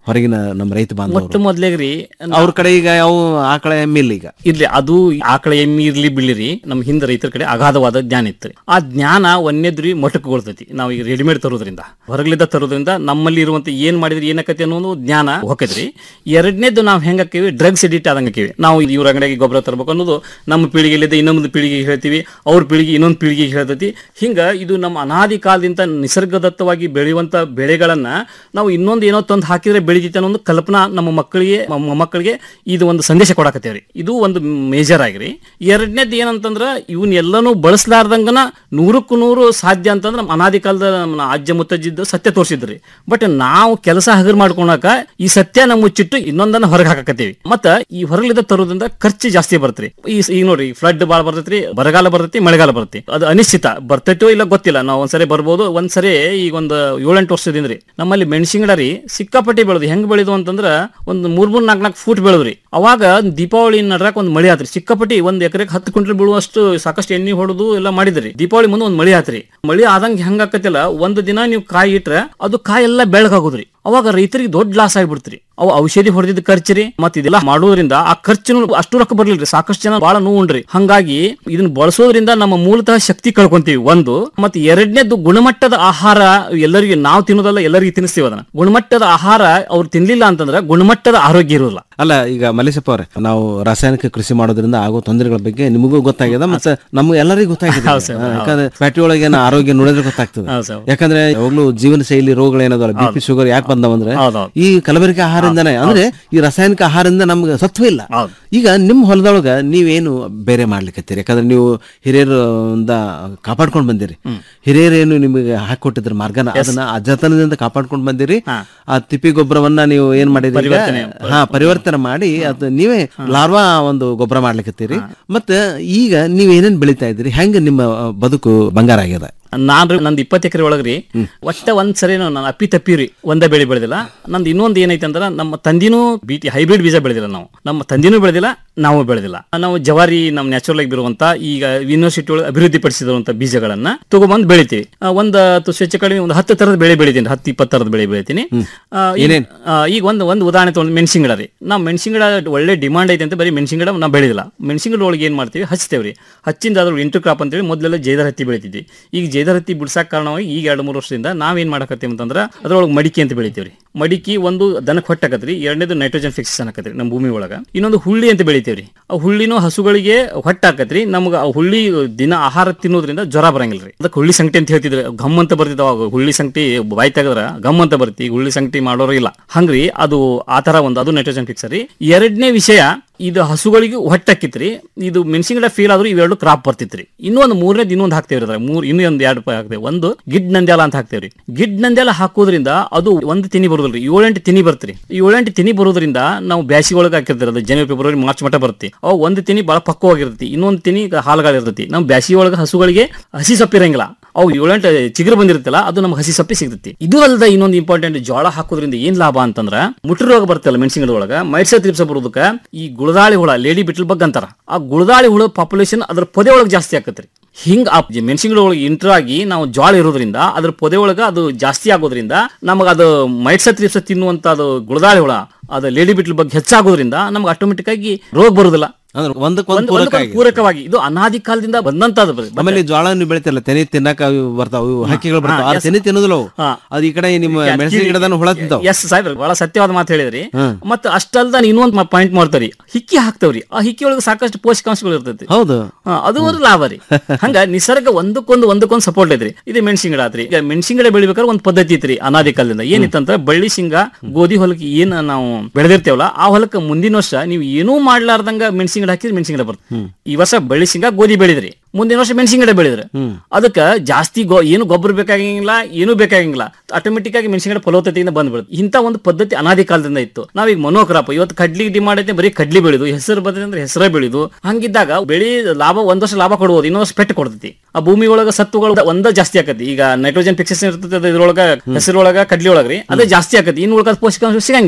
ಹೊರಗಿನ ನಮ್ಮ ರೈತ ಮೊಟ್ಟ ಬಾಂಧವರು ಮೊದ್ಲೇಗ್ರಿ ಅವ್ರ ಕಡೆ ಈಗ ಯಾವ ಆಕಳ ಎಮ್ಮಿಲ್ಲ ಈಗ ಇರ್ಲಿ ಅದು ಆಕಳ ಎಮ್ಮಿ ಇರ್ಲಿ ಬಿಳಿರಿ ನಮ್ಮ ಹಿಂದೆ ರೈತರ ಕಡೆ ಅಗಾಧವಾದ ಜ್ಞಾನ ಇತ್ತು ಆ ಜ್ಞಾನ ಒಂದೇದ್ರಿ ಮೊಟಕುಗೊಳ್ತೈತಿ ನಾವು ಈಗ ರೆಡಿಮೇಡ್ ತರೋದ್ರಿಂದ ಹೊರಗಲಿದ್ದ ತರೋದ್ರಿಂದ ನಮ್ಮಲ್ಲಿ ಇರುವಂತ ಏನ್ ಮಾಡಿದ್ರೆ ಏನಕತಿ ಅನ್ನೋದು ಜ್ಞಾನ ಹೋಗತ್ರಿ ಎರಡನೇದು ನಾವು ಹೆಂಗಾಕೀವಿ ಡ್ರಗ್ಸ್ ಎಡಿಟ್ ಆದಂಗೆ ಆಕೀವಿ ನಾವು ಇವ್ರ ಅಂಗಡಿಯಾಗಿ ಗೊಬ್ಬರ ತರಬೇಕು ಅನ್ನೋದು ನಮ್ಮ ಪೀಳಿಗೆಲಿದ್ದ ಇನ್ನೊಂದು ಪೀಳಿಗೆಗೆ ಹೇಳ್ತೀವಿ ಅವ್ರ ಪೀಳಿಗೆ ಇನ್ನೊಂದು ಪೀಳಿಗೆಗೆ ಹೇಳ್ತೈತಿ ಹಿಂಗ ಇದು ನಮ್ಮ ಅನಾದಿ ಕಾಲದಿಂದ ನಿಸರ್ಗದತ್ತವಾಗಿ ಬೆಳೆಯುವಂತ ಬೆಳೆಗಳನ್ನ ನಾವು ಇನ್ನೊಂದು ಏನೋ ತಂದು ಹಾಕಿದ್ರೆ ಬೆಳಿತೈತೆ ಅನ್ನೋ ಒಂದು ಕಲ್ಪನಾ ನಮ್ಮ ಮಕ್ಕಳಿಗೆ ನಮ್ಮ ಮೊಮ್ಮಕ್ಕಳಿಗೆ ಇದು ಒಂದು ಸಂದೇಶ ಕೊಡಕತ್ತೇವ್ರಿ ಇದು ಒಂದು ಮೇಜರ್ ಆಗಿರಿ ಎರಡನೇದು ಏನಂತಂದ್ರ ಇವನ್ ಎಲ್ಲನೂ ಬಳಸಲಾರ್ದಂಗನ ನೂರಕ್ಕೂ ನೂರು ಸಾಧ್ಯ ಅಂತಂದ್ರೆ ನಮ್ಮ ಅನಾದಿ ಕಾಲದ ನಮ್ಮ ಅಜ್ಜ ಮುತ್ತಜ್ಜಿದ್ದು ಸತ್ಯ ತೋರಿಸಿದ್ರಿ ಬಟ್ ನಾವು ಕೆಲಸ ಹಗರ್ ಮಾಡ್ಕೊಳಕ ಈ ಸತ್ಯ ನಮ್ಮ ಮುಚ್ಚಿಟ್ಟು ಇನ್ನೊಂದನ್ನ ಹೊರಗೆ ಹಾಕಕತ್ತೀವಿ ಮತ್ತ ಈ ಹೊರಗಲಿದ್ದ ತರೋದ್ರಿಂದ ಖರ್ಚು ಜಾಸ್ತಿ ಬರ್ತೈತಿ ಈ ಈಗ ನೋಡ್ರಿ ಫ್ಲಡ್ ಬಾಳ ಬರ್ತೈತ್ರಿ ಬರಗಾಲ ಬರ್ತೈತಿ ಮಳೆಗಾಲ ಬರ್ತೈತಿ ಅದು ಅನಿಶ್ಚಿತ ಬರ್ತೈತೋ ಇಲ್ಲ ಗೊತ್ತಿಲ್ಲ ನಾವು ಒಂದ್ಸರಿ ಬರ್ಬೋದು ಒಂದ್ಸರಿ ಈಗ ಒಂದು ಏಳೆಂಟು ವರ್ಷದಿಂದ ರೀ ನಮ್ಮಲ್ಲಿ ಮೆಣಸಿನ ಗಿಡ ರೀ ಸಿಕ್ಕಾಪಟ್ಟಿ ಬೆಳೆದು ಹೆಂಗ್ ಬೆಳೆದು ಅಂತಂದ್ರ ಒಂದು ಮೂರ್ ಮೂರ್ ನಾಲ್ಕು ನಾಲ್ಕು ಫೂಟ್ ಬೆಳೆದ್ರಿ ಅವಾಗ ದೀಪಾವಳಿ ನಡ್ರಾಕ್ ಒಂದು ಮಳಿ ಆತ್ರಿ ಸಿಕ್ಕಾಪಟ್ಟಿ ಒಂದ್ ಎಕರೆಗೆ ಹತ್ತು ಕ್ವಿಂಟಲ್ ಬೀಳುವಷ್ಟು ಸಾಕಷ್ಟು ಎಣ್ಣೆ ಹೊಡೆದು ಎಲ್ಲ ಮಾಡಿದ್ರಿ ದೀಪಾವಳಿ ಮುಂದೆ ಒಂದು ಮಳಿ ಆತ್ರಿ ಮಳಿ ಆದಂಗ ಹೆಂಗ್ ಆಕತಿಲ್ಲ ಒಂದು ದಿನ ನೀವು ಕಾಯಿ ಇಟ್ರೆ ಅದು ಕಾಯಿ ಎಲ್ಲ ಬೆಳಗಾಗೋದ್ರಿ ಅವಾಗ ರೈತರಿಗೆ ದೊಡ್ಡ ಲಾಸ್ ಆಗ್ಬಿಡ್ತ್ರಿ ಅವು ಔಷಧಿ ಹೊಡೆದಿದ್ದ ಖರ್ಚು ರೀ ಮತ್ತೆ ಇದೆಲ್ಲ ಮಾಡೋದ್ರಿಂದ ಆ ಖರ್ಚು ಅಷ್ಟು ರೊಕ್ಕ ಬರ್ಲಿಲ್ರಿ ಸಾಕಷ್ಟು ಜನ ಬಹಳ ನೋವುಂಡ್ರಿ ಹಂಗಾಗಿ ಇದನ್ನ ಬಳಸೋದ್ರಿಂದ ನಮ್ಮ ಮೂಲತಃ ಶಕ್ತಿ ಕಳ್ಕೊಂತೀವಿ ಒಂದು ಮತ್ತೆ ಎರಡನೇದು ಗುಣಮಟ್ಟದ ಆಹಾರ ಎಲ್ಲರಿಗೆ ನಾವು ತಿನ್ನೋದಲ್ಲ ಎಲ್ಲರಿಗೆ ತಿನ್ನಿಸ್ತೀವಿ ಅದನ್ನ ಗುಣಮಟ್ಟದ ಆಹಾರ ಅವ್ರು ತಿನ್ಲಿಲ್ಲ ಅಂತಂದ್ರೆ ಗುಣಮಟ್ಟದ ಆರೋಗ್ಯ ಇರೋಲ್ಲ ಅಲ್ಲ ಈಗ ಮಲೇಶಪ್ಪ ಅವ್ರೆ ನಾವು ರಾಸಾಯನಿಕ ಕೃಷಿ ಮಾಡೋದ್ರಿಂದ ಆಗೋ ತೊಂದರೆಗಳ ಬಗ್ಗೆ ನಿಮಗೂ ಗೊತ್ತಾಗಿದೆ ಮತ್ತೆ ನಮ್ಗೆ ಎಲ್ಲರಿಗೂ ಗೊತ್ತಾಗಿದೆ ಹೌದು ಸರ್, ಹಾ, ಯಾಕಂದ್ರೆ ಫ್ಯಾಕ್ಟ್ರಿ ಒಳಗೆ ಏನೋ ಆರೋಗ್ಯ ನೋಡಿದ್ರೆ ಗೊತ್ತಾಗ್ತದೆ ಹೌದು ಸರ್. ಯಾಕಂದ್ರೆ ಯಾವಾಗ್ಲೂ ಜೀವನ ಶೈಲಿ ರೋಗಗಳು ಏನದಲ್ಲ ಬಿ ಪಿ ಶುಗರ್ ಯಾಕೆ ಬಂದವಂದ್ರೆ ಹೌದೌದು. ಈ ಕಲಬೆರಕೆ ಆಹಾರದಿಂದಾನೆ ಅಂದ್ರೆ ಈ ರಾಸಾಯನಿಕ ಆಹಾರದಿಂದ ನಮ್ಗೆ ಸತ್ವ ಇಲ್ಲ ಈಗ ನಿಮ್ ಹೊಲದೊಳಗ ನೀವೇನು ಬೇರೆ ಮಾಡ್ಲಿಕ್ಕತ್ತೀರಿ ಯಾಕಂದ್ರೆ ನೀವು ಹಿರಿಯರಿಂದ ಕಾಪಾಡ್ಕೊಂಡ್ ಬಂದಿರಿ ಹಿರಿಯರೇನು ನಿಮಗೆ ಹಾಕೊಟ್ಟಿದ್ರ ಮಾರ್ಗನ ಅದನ್ನ ಆ ಜತನದಿಂದ ಕಾಪಾಡ್ಕೊಂಡ್ ಬಂದಿರಿ ಆ ತಿಪ್ಪಿ ಗೊಬ್ಬರವನ್ನ ನೀವು ಏನ್ ಮಾಡಿದ್ರಿ ಈಗ? ಪರಿವರ್ತನೆ. ಹಾ ಪರಿವರ್ತನೆ ಮಾಡಿ ಅದು ನೀವೇ ಲಾರ್ವಾ ಒಂದು ಗೊಬ್ಬರ ಮಾಡ್ಲಿಕ್ಕತ್ತೀರಿ ಮತ್ತೆ ಈಗ ನೀವ್ ಏನೇನ್ ಬೆಳಿತಾ ಇದ್ದೀರಿ ಹೆಂಗ ನಿಮ್ಮ ಆ, ಬದುಕು ಬಂಗಾರ ಆಗ್ಯದ ನಾನ್ ನಂದು ಇಪ್ಪತ್ತು ಎಕರೆ ಒಳಗ್ರಿ ಒಟ್ಟ ಒಂದ್ ಸರಿ ನಾನು ಅಪ್ಪಿ ತಪ್ಪಿರಿ ಒಂದೇ ಬೆಳೆ ಬೆಳೆದಿಲ್ಲ ನಂದು ಇನ್ನೊಂದು ಏನೈತೆ ಅಂದ್ರೆ ನಮ್ಮ ತಂದಿನೂ ಬೀಟಿ ಹೈಬ್ರಿಡ್ ಬೀಜ ಬೆಳೆದಿಲ್ಲ ನಾವು ನಮ್ಮ ತಂದಿನೂ ಬೆಳೆದಿಲ್ಲ ನಾವು ಬೆಳೆದಿಲ್ಲ ನಾವು ಜವಾರಿ ನಮ್ಮ ನ್ಯಾಚುರಲ್ ಆಗಿ ಬರುವಂತ ಈಗ ಯೂನಿವರ್ಸಿಟಿ ಒಳಗೆ ಅಭಿವೃದ್ಧಿ ಪಡಿಸಿರುವಂತ ಬೀಜಗಳನ್ನ ತಗೊಂಬಂದು ಬೆಳಿತೀವಿ ಆ, ಒಂದ್ ತು- ಹೆಚ್ಚು ಕಡಿಮೆ ಒಂದು ಹತ್ತು ತರದ ಬೆಳೆ ಬೆಳಿತೀನಿ ಹತ್ತು ಇಪ್ಪತ್ತು ತರದ ಬೆಳೆ ಬೆಳಿತೀನಿ ಆ, ಈಗ- ಏನೇನ್? ಆ, ಈಗ ಒಂದು ಒಂದು ಉದಾಹರಣೆ ತಗೊಂಡು ಮೆಣಸಿನ ಗಿಡ ರೀ ನಾವು ಮೆಣಸಿನ ಗಿಡ ಒಳ್ಳೆ ಡಿಮಾಂಡ್ ಐತೆ ಅಂತ ಬರೀ ಮೆಣಸಿನ ಗಿಡ ನಾವು ಬೆಳೆದಿಲ್ಲ ಮೆಣಸಿನ ಗಿಡ ಒಳಗೆ ಏನ್ ಮಾಡ್ತೀವಿ ಹಚ್ತೇವೆ ರೀ ಹಚ್ಚಿಂದ ಅದ್ರ ಇಂಟರ್ ಕ್ರಾಪ್ ಅಂತೇಳಿ ಮೊದಲೆಲ್ಲ ಜೈದರ್ ಹತ್ತಿ ಬೆಳಿತಿದ್ವಿ ಈಗ ಜೈದರ್ ಹತ್ತಿ ಬಿಡ್ಸಾಕ ಕಾರಣವಾಗಿ ಈಗ ಎರಡು ಮೂರು ವರ್ಷದಿಂದ ನಾವೇನ್ ಮಾಡಕತ್ತೀವಿ ಅಂತಂದ್ರೆ ಅದ್ರೊಳಗೆ ಮಡಿಕೆ ಅಂತ ಬೆಳಿತೀವಿ ರೀ ಮಡಿಕೆ ಒಂದು ದನಕ್ಕೆ ಹೊಟ್ಟಾಕತ್ರಿ ಎರಡನೇದು ನೈಟ್ರೋಜನ್ ಫಿಕ್ಸೇಷನ್ ಆಕತ್ರಿ ನಮ್ಮ ಭೂಮಿ ಒಳಗ ಇನ್ನೊಂದು ಹುಳ್ಳಿ ಅಂತ ಬೆಳಿತೀವ್ರಿ ಆ ಹುಳ್ಳಿನೂ ಹಸುಗಳಿಗೆ ಹೊಟ್ಟಾಕತ್ರಿ ನಮ್ಗೆ ಆ ಹುಳ್ಳಿ ದಿನ ಆಹಾರ ತಿನ್ನೋದ್ರಿಂದ ಜ್ವರ ಬರಂಗಿಲ್ಲ ರೀ ಅದಕ್ಕೆ ಹುಳ್ಳಿ ಸಂಕಟಿ ಅಂತ ಹೇಳ್ತಿದ್ರು ಗಮ್ ಅಂತ ಬರ್ತಿದ್ದ ಅವಾಗ ಹುಳ್ಳಿ ಸಂಕಟಿ ಬಾಯ್ ತೆಗದ್ರ ಗಮ್ ಅಂತ ಬರ್ತಿ ಈಗ ಹುಳ್ಳಿ ಸಂಕಟಿ ಮಾಡೋರು ಇಲ್ಲ ಹಂಗ್ರಿ ಅದು ಆ ತರ ಒಂದು ಅದು ನೈಟ್ರೋಜನ್ ಫಿಕ್ಸರ್ ರೀ ಎರಡನೇ ವಿಷಯ ಇದು ಹಸುಗಳಿಗೆ ಹೊಟ್ಟಕ್ಕಿತ್ರಿ ಇದು ಮೆಣಸಿನ ಗಿಡ ಫೀಲ್ ಆದ್ರೂ ಇವೆರಡು ಕ್ರಾಪ್ ಬರ್ತಿತ್ರಿ ಇನ್ನೊಂದು ಮೂರನೇದು ಇನ್ನೊಂದು ಹಾಕ್ತೇವ್ರಿ ಅದ್ರ ಮೂರ್ ಇನ್ನೂ ಒಂದು ಎರಡು ರೂಪಾಯಿ ಹಾಕ್ತೇವೆ ಒಂದು ಗಿಡ್ ನಂದ್ಯಾಲ ಅಂತ ಹಾಕ್ತೇವ್ರಿ ಗಿಡ್ ನಂದ್ಯಾಲ ಹಾಕೋದ್ರಿಂದ ಅದು ಒಂದು ತಿನಿ ಬರೋದಿಲ್ರಿ ಏಳೆಂಟು ತಿನಿ ಬರ್ತ್ರಿ ಏಳೆಂಟು ತಿನಿ ಬರೋದ್ರಿಂದ ನಾವು ಬ್ಯಾಸಿಗೆ ಒಳಗೆ ಹಾಕಿರ್ತೀವಿ ಅದು ಜನವರಿ ಫೆಬ್ರವರಿ ಮಾರ್ಚ್ ಮಟ್ಟ ಬರುತ್ತೆ ಅವಾಗ ಒಂದು ತಿನಿ ಬಹಳ ಪಕ್ವವಾಗಿರ್ತೈತಿ ಇನ್ನೊಂದು ತಿನಿ ಹಾಲುಗಳಿರ್ತೈತಿ ನಾವು ಬ್ಯಾಸಿಗೆ ಒಳಗೆ ಹಸುಗಳಿಗೆ ಹಸಿ ಸೊಪ್ಪಿರಂಗಿಲ್ಲ ಅವು ಏಳೆಂಟು ಚಿಗುರು ಬಂದಿರುತ್ತಲ್ಲ ಅದು ನಮ್ಗೆ ಹಸಿ ಸೊಪ್ಪಿ ಸಿಗ್ತೈತಿ ಇದು ಅಲ್ಲದ ಇನ್ನೊಂದು ಇಂಪಾರ್ಟೆಂಟ್ ಜೋಳ ಹಾಕೋದ್ರಿಂದ ಏನ್ ಲಾಭ ಅಂತಂದ್ರ ಮುಟ್ರ ರೋಗ ಬರ್ತಲ್ಲ ಮೆಣಸಿನ ಗಿಡ ಒಳಗ ಮೈಡ್ಸ ತ್ರಿಪ್ಸ ಬರೋದಕ್ಕ ಈ ಗುಳದಾಳಿ ಹುಳ ಲೇಡಿ ಬಿಟ್ಲ್ ಬಗ್ ಅಂತಾರ ಆ ಗುಳದಾಳಿ ಹುಳ ಪಾಪ್ಯುಲೇಷನ್ ಅದ್ರ ಪೊದೆ ಒಳಗೆ ಜಾಸ್ತಿ ಆಕತ್ರಿ ಹಿಂಗ ಆ ಮೆಣಸಿನ ಗಿಡ ಒಳಗೆ ಇಂಟರ್ ಆಗಿ ನಾವು ಜೋಳ ಇರೋದ್ರಿಂದ ಅದ್ರ ಪೊದೆ ಒಳಗ ಅದು ಜಾಸ್ತಿ ಆಗೋದ್ರಿಂದ ನಮಗ ಅದು ಮೈಡ್ಸ ತ್ರಿಪ್ಸ ತಿನ್ನುವಂತ ಅದು ಗುಳದಾಳಿ ಹುಳ ಅದು ಲೇಡಿ ಬಿಟ್ಲ್ ಬಗ್ಗೆ ಹೆಚ್ಚಾಗೋದ್ರಿಂದ ನಮ್ಗೆ ಆಟೋಮೆಟಿಕ್ ಆಗಿ ರೋಗ ಬರುದಿಲ್ಲ ಅಂದ್ರೆ ಒಂದಕ್ಕೊಂದು ಒಂದ್- ಪೂರಕ ಒಂದಕ್ಕೊಂದು ಆಗಿದೆ. ಪೂರಕವಾಗಿ ಇದು ಅನಾದಿ ಕಾಲದಿಂದ ಬಂದಂತದ್ದು ಬ- ಆಮೇಲೆ ಈ ಜೋಳ ನೀವು ಬೆಳಿತಿಲ್ಲ ತೆನಿ ತಿನ್ನಕ ಅವು ಬರ್ತಾವ ಇವು ಹಕ್ಕಿಗಳು ಬರ್ತಾವ ಹಾ, ಆ yes. ತೆನಿ ತಿನ್ನೋದಿಲ್ಲ ಅವು ಹಾ. ಅದು ಈ ಕಡೆ ನಿಮ್ಮ ಮೆಣಸಿನ ಗಿಡದನ್ನು ಹುಳ ತಿಂತಾವ ಎಸ್ ಸಾಹೇಬ್ರ ಬಹಳ ಸತ್ಯವಾದ ಮಾತು ಹೇಳಿದ್ರಿ ಹ್ಮ್. ಮತ್ತೆ ಅಷ್ಟಲ್ದ ಇನ್ನೊಂದು ಪಾಯಿಂಟ್ ಮಾಡ್ತಾರಿ ಹಿಕ್ಕಿ ಹಾಕ್ತಾವ್ರಿ ಆ ಹಿಕ್ಕಿ ಒಳಗೆ ಸಾಕಷ್ಟು ಪೋಷಕಾಂಶಗಳು ಇರ್ತೈತಿ ಹೌದು ಹಾ, ಅದು ಒಂದು ಲಾಭ ರೀ ಹಂಗ ನಿಸರ್ಗ ಒಂದಕ್ಕೊಂದು ಒಂದಕ್ಕೊಂದು ಸಪೋರ್ಟ್ ಐತ್ರಿ ಇದು ಮೆಣಸಿನ ಗಿಡ ಆತ್ರಿ ಈಗ ಮೆಣಸಿನ ಗಿಡ ಬೆಳಿಬೇಕಾದ್ರೆ ಒಂದು ಪದ್ಧತಿ ಐತ್ರಿ ಅನಾದಿ ಕಾಲದಿಂದ ಏನಿತ್ತಂದ್ರ ಬಳ್ಳಿ ಶೇಂಗಾ ಗೋಧಿ ಹೊಲಕ್ಕೆ ಏನ್ ನಾವು ಬೆಳೆದಿರ್ತೇವಲ್ಲ ಆ ಹೊಲಕ್ಕೆ ಮುಂದಿನ ವರ್ಷ ನೀವು ಏನೂ ಮಾಡ್ಲಾರ್ದಂಗ ಮೆಣಸಿನ ಗಿಡ ಹಾಕಿದ್ರೆ ಮೆಣಸಿನ ಗಿಡ ಬರ್ತದೆ ಈ ವರ್ಷ ಬಳ್ಳಿ ಶೇಂಗಾ ಗೋಧಿ ಬೆಳೆದ್ರಿ ಮುಂದಿನ ವರ್ಷ ಮೆಣಸಿನ ಗಿಡ ಬೆಳೆದ್ರಿ ಅದಕ್ಕ ಜಾಸ್ತಿ ಗೊ ಏನು ಗೊಬ್ಬರ ಬೇಕಾಗಿಲ್ಲ ಏನೂ ಬೇಕಾಗಿಲ್ಲ ಆಟೋಮೆಟಿಕ್ ಆಗಿ ಮೆಣಸಿನ ಗಿಡ ಫಲವತ್ತತೆಯಿಂದ ಬಂದ್ಬಿಡುತ್ತೆ ಇಂಥ ಒಂದು ಪದ್ಧತಿ ಅನಾದಿ ಕಾಲದಿಂದ ಇತ್ತು ನಾವೀಗ ಮನೋಕ್ರಾಪ್ ಇವತ್ತು ಕಡ್ಲಿ ಡಿಮಾಂಡ್ ಐತೆ ಬರೀ ಕಡ್ಲಿ ಬೆಳೆದು ಹೆಸರು ಬರ್ತದೆ ಅಂದ್ರೆ ಹೆಸರೇ ಬೆಳೆದು ಹಂಗಿದ್ದಾಗ ಬೆಳಿ ಲಾಭ ಒಂದ್ ವರ್ಷ ಲಾಭ ಕೊಡ್ಬೋದು ಇನ್ನೊಂದು ವರ್ಷ ಪೆಟ್ಟು ಕೊಡ್ತೈತಿ ಆ ಭೂಮಿ ಒಳಗ ಸತ್ವಗಳು ಒಂದ ಜಾಸ್ತಿ ಆಕತಿ ಈಗ ನೈಟ್ರೋಜನ್ ಫಿಕ್ಸೇಷನ್ ಇರ್ತದೆ ಅದ್ರ ಇದ್ರೊಳಗ ಹೆಸರೊಳಗ ಕಡ್ಲಿ ಒಳಗ್ರಿ ಅದೇ ಜಾಸ್ತಿ ಆಕತಿ ಇನ್ನು ಉಳ್ಕಾದ ಪೋಷಕಾಂಶ ಸಿಗಂಗಿಲ್ಲ